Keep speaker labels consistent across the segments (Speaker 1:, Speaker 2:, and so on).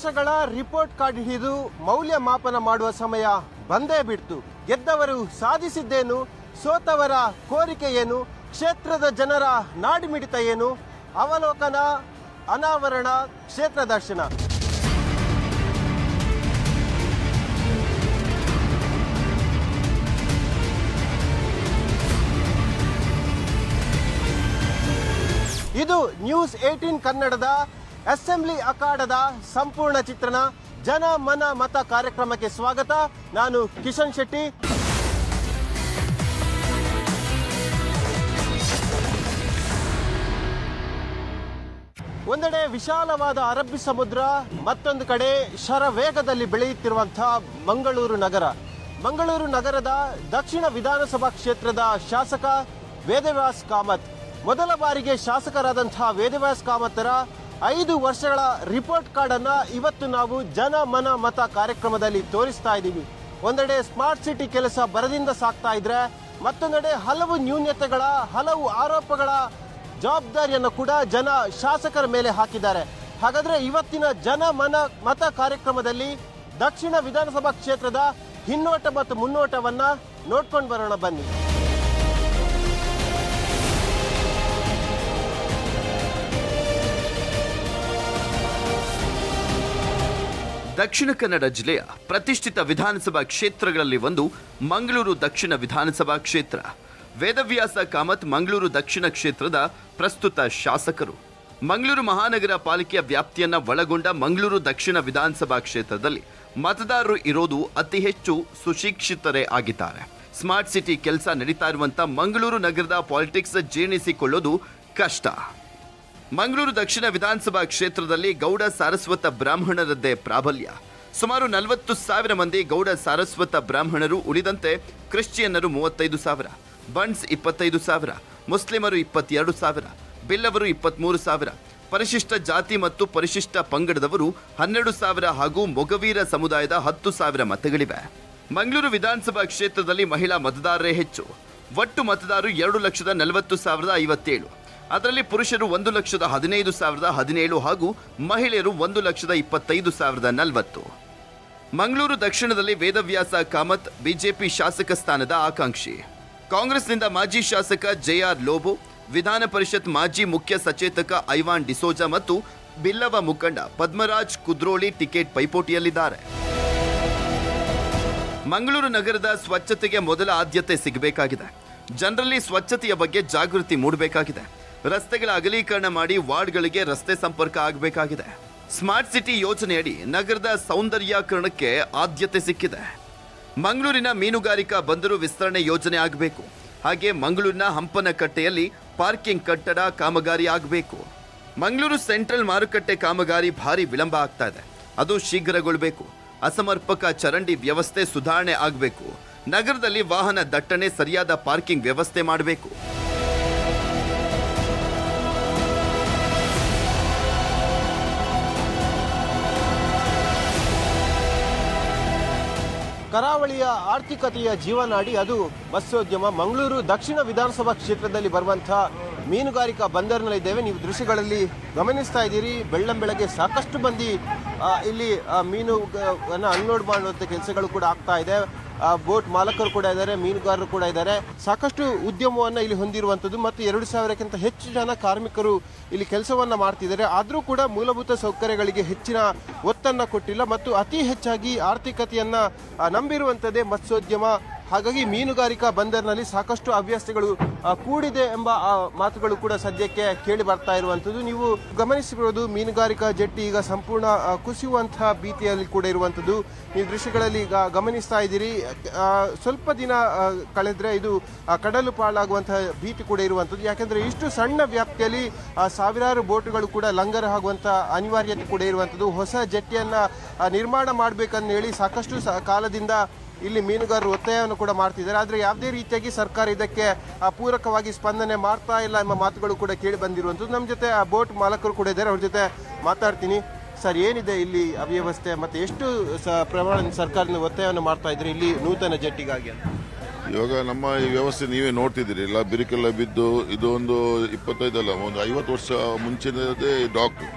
Speaker 1: ವರ್ಷಗಳ report card ಹಿಡಿದು ಮೌಲ್ಯಮಾಪನ ಮಾಡುವ ಸಮಯ ಬಂದೇ ಬಿಡ್ತು ಗೆದ್ದವರು ಸಾಧಿಸಿದ್ದೇನು ಸೋತವರ ಕೋರಿಕೆ ಏನು ಕ್ಷೇತ್ರದ ಜನರ ನಾಡಿಮಿಡಿತ ಏನು ಅವಲೋಕನ ಅನಾವರಣ ಕ್ಷೇತ್ರ ದರ್ಶನ ಇದು ನ್ಯೂಸ್ ಏಟೀನ್ ಕನ್ನಡದ ಅಸೆಂಬ್ಲಿ ಅಖಾಡದ ಸಂಪೂರ್ಣ ಚಿತ್ರಣ ಜನ ಮನ ಮತ ಕಾರ್ಯಕ್ರಮಕ್ಕೆ ಸ್ವಾಗತ ನಾನು ಕಿಶನ್ ಶೆಟ್ಟಿ ಒಂದೆಡೆ ವಿಶಾಲವಾದ ಅರಬ್ಬಿ ಸಮುದ್ರ ಮತ್ತೊಂದು ಕಡೆ ಶರವೇಗದಲ್ಲಿ ಬೆಳೆಯುತ್ತಿರುವಂತಹ ಮಂಗಳೂರು ನಗರ ಮಂಗಳೂರು ನಗರದ ದಕ್ಷಿಣ ವಿಧಾನಸಭಾ ಕ್ಷೇತ್ರದ ಶಾಸಕ ವೇದವ್ಯಾಸ್ ಕಾಮತ್ ಮೊದಲ ಬಾರಿಗೆ ಶಾಸಕರಾದಂತಹ ವೇದವ್ಯಾಸ್ ಕಾಮತ್ತರ ಐದು ವರ್ಷಗಳ ರಿಪೋರ್ಟ್ ಕಾರ್ಡ್ ಅನ್ನ ಇವತ್ತು ನಾವು ಜನ ಮನ ಮತ ಕಾರ್ಯಕ್ರಮದಲ್ಲಿ ತೋರಿಸ್ತಾ ಇದ್ದೀವಿ ಒಂದೆಡೆ ಸ್ಮಾರ್ಟ್ ಸಿಟಿ ಕೆಲಸ ಬರದಿಂದ ಸಾಕ್ತಾ ಇದ್ರೆ ಮತ್ತೊಂದೆಡೆ ಹಲವು ನ್ಯೂನ್ಯತೆಗಳ ಹಲವು ಆರೋಪಗಳ ಜವಾಬ್ದಾರಿಯನ್ನು ಕೂಡ ಜನ ಶಾಸಕರ ಮೇಲೆ ಹಾಕಿದ್ದಾರೆ ಹಾಗಾದ್ರೆ ಇವತ್ತಿನ ಜನ ಮನ ಮತ ಕಾರ್ಯಕ್ರಮದಲ್ಲಿ ದಕ್ಷಿಣ ವಿಧಾನಸಭಾ ಕ್ಷೇತ್ರದ ಹಿನ್ನೋಟ ಮತ್ತು ಮುನ್ನೋಟವನ್ನ ನೋಡ್ಕೊಂಡು ಬರೋಣ ಬನ್ನಿ
Speaker 2: ದಕ್ಷಿಣ ಕನ್ನಡ ಜಿಲ್ಲೆಯ ಪ್ರತಿಷ್ಠಿತ ವಿಧಾನಸಭಾ ಕ್ಷೇತ್ರಗಳಲ್ಲಿ ಒಂದು ಮಂಗಳೂರು ದಕ್ಷಿಣ ವಿಧಾನಸಭಾ ಕ್ಷೇತ್ರ ವೇದವ್ಯಾಸ ಕಾಮತ್ ಮಂಗಳೂರು ದಕ್ಷಿಣ ಕ್ಷೇತ್ರದ ಪ್ರಸ್ತುತ ಶಾಸಕರು ಮಂಗಳೂರು ಮಹಾನಗರ ಪಾಲಿಕೆಯ ವ್ಯಾಪ್ತಿಯನ್ನ ಒಳಗೊಂಡ ಮಂಗಳೂರು ದಕ್ಷಿಣ ವಿಧಾನಸಭಾ ಕ್ಷೇತ್ರದಲ್ಲಿ ಮತದಾರರು ಇರೋದು ಅತಿ ಹೆಚ್ಚು ಸುಶಿಕ್ಷಿತರೇ ಆಗಿದ್ದಾರೆ ಸ್ಮಾರ್ಟ್ ಸಿಟಿ ಕೆಲಸ ನಡೀತಾ ಇರುವಂತ ಮಂಗಳೂರು ನಗರದ ಪಾಲಿಟಿಕ್ಸ್ ಜೀರ್ಣಿಸಿಕೊಳ್ಳೋದು ಕಷ್ಟ ಮಂಗಳೂರು ದಕ್ಷಿಣ ವಿಧಾನಸಭಾ ಕ್ಷೇತ್ರದಲ್ಲಿ ಗೌಡ ಸಾರಸ್ವತ ಬ್ರಾಹ್ಮಣರದ್ದೇ ಪ್ರಾಬಲ್ಯ ಸುಮಾರು ನಲವತ್ತು ಸಾವಿರ ಮಂದಿ ಗೌಡ ಸಾರಸ್ವತ ಬ್ರಾಹ್ಮಣರು ಉಳಿದಂತೆ ಕ್ರಿಶ್ಚಿಯನ್ನರು ಮೂವತ್ತೈದು ಸಾವಿರ ಬಂಡ್ಸ್ ಇಪ್ಪತ್ತೈದು ಸಾವಿರ ಮುಸ್ಲಿಮರು ಇಪ್ಪತ್ತೆರಡು ಸಾವಿರ ಬಿಲ್ಲವರು ಇಪ್ಪತ್ಮೂರು ಸಾವಿರ ಪರಿಶಿಷ್ಟ ಜಾತಿ ಮತ್ತು ಪರಿಶಿಷ್ಟ ಪಂಗಡದವರು ಹನ್ನೆರಡು ಸಾವಿರ ಹಾಗೂ ಮೊಗವೀರ ಸಮುದಾಯದ ಹತ್ತು ಸಾವಿರ ಮತಗಳಿವೆ ಮಂಗಳೂರು ವಿಧಾನಸಭಾ ಕ್ಷೇತ್ರದಲ್ಲಿ ಮಹಿಳಾ ಮತದಾರರೇ ಹೆಚ್ಚು ಒಟ್ಟು ಮತದಾರರು ಎರಡು ಲಕ್ಷದ ನಲವತ್ತು ಸಾವಿರದ ಐವತ್ತೇಳು ಅದರಲ್ಲಿ ಪುರುಷರು ಒಂದು ಲಕ್ಷದ ಹದಿನೈದು ಸಾವಿರದ ಹದಿನೇಳು ಹಾಗೂ ಮಹಿಳೆಯರು ಒಂದು ಲಕ್ಷದ ಇಪ್ಪತ್ತೈದು ಸಾವಿರದ ನಲವತ್ತು ಮಂಗಳೂರು ದಕ್ಷಿಣದಲ್ಲಿ ವೇದವ್ಯಾಸ ಕಾಮತ್ ಬಿಜೆಪಿ ಶಾಸಕ ಸ್ಥಾನದ ಆಕಾಂಕ್ಷಿ ಕಾಂಗ್ರೆಸ್ನಿಂದ ಮಾಜಿ ಶಾಸಕ ಜೆಆರ್ ಲೋಬೋ ವಿಧಾನ ಪರಿಷತ್ ಮಾಜಿ ಮುಖ್ಯ ಸಚೇತಕ ಐವಾನ್ ಡಿಸೋಜಾ ಮತ್ತು ಬಿಲ್ಲವ ಮುಖಂಡ ಪದ್ಮರಾಜ್ ಕುದ್ರೋಳಿ ಟಿಕೆಟ್ ಪೈಪೋಟಿಯಲ್ಲಿದ್ದಾರೆ ಮಂಗಳೂರು ನಗರದ ಸ್ವಚ್ಛತೆಗೆ ಮೊದಲ ಆದ್ಯತೆ ಸಿಗಬೇಕಾಗಿದೆ ಜನರಲ್ಲಿ ಸ್ವಚ್ಛತೆಯ ಬಗ್ಗೆ ಜಾಗೃತಿ ಮೂಡಬೇಕಾಗಿದೆ ರಸ್ತೆಗಳ ಅಗಲೀಕರಣ ಮಾಡಿ ವಾರ್ಡ್ಗಳಿಗೆ ರಸ್ತೆ ಸಂಪರ್ಕ ಆಗಬೇಕಾಗಿದೆ ಸ್ಮಾರ್ಟ್ ಸಿಟಿ ಯೋಜನೆಯಡಿ ನಗರದ ಸೌಂದರ್ಯೀಕರಣಕ್ಕೆ ಆದ್ಯತೆ ಸಿಕ್ಕಿದೆ ಮಂಗಳೂರಿನ ಮೀನುಗಾರಿಕಾ ಬಂದರು ವಿಸ್ತರಣೆ ಯೋಜನೆ ಆಗಬೇಕು ಹಾಗೆ ಮಂಗಳೂರಿನ ಹಂಪನಕಟ್ಟೆಯಲ್ಲಿ ಪಾರ್ಕಿಂಗ್ ಕಟ್ಟಡ ಕಾಮಗಾರಿ ಆಗಬೇಕು ಮಂಗಳೂರು ಸೆಂಟ್ರಲ್ ಮಾರುಕಟ್ಟೆ ಕಾಮಗಾರಿ ಭಾರಿ ವಿಳಂಬ ಆಗ್ತಾ ಇದೆ ಅದು ಶೀಘ್ರಗೊಳ್ಳಬೇಕು ಅಸಮರ್ಪಕ ಚರಂಡಿ ವ್ಯವಸ್ಥೆ ಸುಧಾರಣೆ ಆಗಬೇಕು ನಗರದಲ್ಲಿ ವಾಹನ ದಟ್ಟಣೆ ಸರಿಯಾದ ಪಾರ್ಕಿಂಗ್ ವ್ಯವಸ್ಥೆ ಮಾಡಬೇಕು
Speaker 1: ಕರಾವಳಿಯ ಆರ್ಥಿಕತೆಯ ಜೀವನಾಡಿ ಅದು ಮತ್ಸ್ಯೋದ್ಯಮ ಮಂಗಳೂರು ದಕ್ಷಿಣ ವಿಧಾನಸಭಾ ಕ್ಷೇತ್ರದಲ್ಲಿ ಬರುವಂತಹ ಮೀನುಗಾರಿಕಾ ಬಂದರಿನಲ್ಲಿದ್ದೇವೆ ನೀವು ದೃಶ್ಯಗಳಲ್ಲಿ ಗಮನಿಸ್ತಾ ಇದ್ದೀರಿ ಬೆಳ್ಳಂ ಬೆಳಗ್ಗೆ ಸಾಕಷ್ಟು ಮಂದಿ ಆ, ಇಲ್ಲಿ ಆ, ಮೀನುವನ್ನು ಅನ್ಲೋಡ್ ಮಾಡುವಂಥ ಕೆಲಸಗಳು ಕೂಡ ಆಗ್ತಾ ಇದೆ ಆ, ಬೋಟ್ ಮಾಲಕರು ಕೂಡ ಇದ್ದಾರೆ ಮೀನುಗಾರರು ಕೂಡ ಇದ್ದಾರೆ ಸಾಕಷ್ಟು ಉದ್ಯಮವನ್ನು ಇಲ್ಲಿ ಹೊಂದಿರುವಂಥದ್ದು ಮತ್ತು ಎರಡು ಸಾವಿರಕ್ಕಿಂತ ಹೆಚ್ಚು ಜನ ಕಾರ್ಮಿಕರು ಇಲ್ಲಿ ಕೆಲಸವನ್ನ ಮಾಡ್ತಿದ್ದಾರೆ ಆದರೂ ಕೂಡ ಮೂಲಭೂತ ಸೌಕರ್ಯಗಳಿಗೆ ಹೆಚ್ಚಿನ ಒತ್ತನ್ನು ಕೊಟ್ಟಿಲ್ಲ ಮತ್ತು ಅತಿ ಹೆಚ್ಚಾಗಿ ಆರ್ಥಿಕತೆಯನ್ನ ಆ, ನಂಬಿರುವಂಥದ್ದೇ ಮತ್ಸ್ಯೋದ್ಯಮ ಹಾಗಾಗಿ ಮೀನುಗಾರಿಕಾ ಬಂದರಿನಲ್ಲಿ ಸಾಕಷ್ಟು ಅವ್ಯವಸ್ಥೆಗಳು ಆ, ಕೂಡಿದೆ ಎಂಬ ಆ, ಮಾತುಗಳು ಕೂಡ ಸದ್ಯಕ್ಕೆ ಕೇಳಿ ಬರ್ತಾ ಇರುವಂಥದ್ದು ನೀವು ಗಮನಿಸಿರೋದು ಮೀನುಗಾರಿಕಾ ಜೆಟ್ಟಿ ಈಗ ಸಂಪೂರ್ಣ ಆ, ಕುಸಿಯುವಂತಹ ಭೀತಿಯಲ್ಲಿ ಕೂಡ ಇರುವಂಥದ್ದು ನೀವು ದೃಶ್ಯಗಳಲ್ಲಿ ಈಗ ಗಮನಿಸ್ತಾ ಇದ್ದೀರಿ ಆ, ಸ್ವಲ್ಪ ದಿನ ಆ, ಕಳೆದ್ರೆ ಇದು ಆ, ಕಡಲು ಪಾಲಾಗುವಂತಹ ಭೀತಿ ಕೂಡ ಇರುವಂಥದ್ದು ಯಾಕೆಂದ್ರೆ ಇಷ್ಟು ಸಣ್ಣ ವ್ಯಾಪ್ತಿಯಲ್ಲಿ ಆ, ಸಾವಿರಾರು ಬೋಟುಗಳು ಕೂಡ ಲಂಗರ್ ಆಗುವಂತ ಅನಿವಾರ್ಯತೆ ಕೂಡ ಇರುವಂಥದ್ದು ಹೊಸ ಜೆಟ್ಟಿಯನ್ನ ಆ, ನಿರ್ಮಾಣ ಮಾಡಬೇಕಂತ ಹೇಳಿ ಸಾಕಷ್ಟು ಸ- ಕಾಲದಿಂದ ಇಲ್ಲಿ ಮೀನುಗಾರರು ಒತ್ತಾಯವನ್ನು ಕೂಡ ಮಾಡ್ತಿದ್ದಾರೆ ಆದರೆ ಯಾವುದೇ ರೀತಿಯಾಗಿ ಸರ್ಕಾರ ಇದಕ್ಕೆ ಆ, ಪೂರಕವಾಗಿ ಸ್ಪಂದನೆ ಮಾಡ್ತಾ ಇಲ್ಲ ಎಂಬ ಮಾತುಗಳು ಕೂಡ ಕೇಳಿ ಬಂದಿರುವಂಥದ್ದು ನಮ್ಮ ಜೊತೆ ಆ ಬೋಟ್ ಮಾಲಕರು ಕೂಡ ಇದ್ದಾರೆ ಅವ್ರ ಜೊತೆ ಮಾತಾಡ್ತೀನಿ ಸರ್ ಏನಿದೆ ಇಲ್ಲಿ ಅವ್ಯವಸ್ಥೆ ಮತ್ತೆ ಎಷ್ಟು ಸ ಪ್ರಮಾಣ ಸರ್ಕಾರದಿಂದ ಒತ್ತಾಯವನ್ನು ಮಾಡ್ತಾ ಇದ್ರೆ ಇಲ್ಲಿ ನೂತನ ಜಟ್ಟಿಗಾಗಿ ಅಂತ
Speaker 3: ಇವಾಗ ನಮ್ಮ ಈ ವ್ಯವಸ್ಥೆ ನೀವೇ ನೋಡ್ತಿದ್ದೀರಿ ಎಲ್ಲ ಬಿರುಕೆಲ್ಲ ಬಿದ್ದು ಇದು ಒಂದು ಇಪ್ಪತ್ತೈದಲ್ಲ ಒಂದು ಐವತ್ತು ವರ್ಷ ಮುಂಚಿನದೇ ಡಾಕ್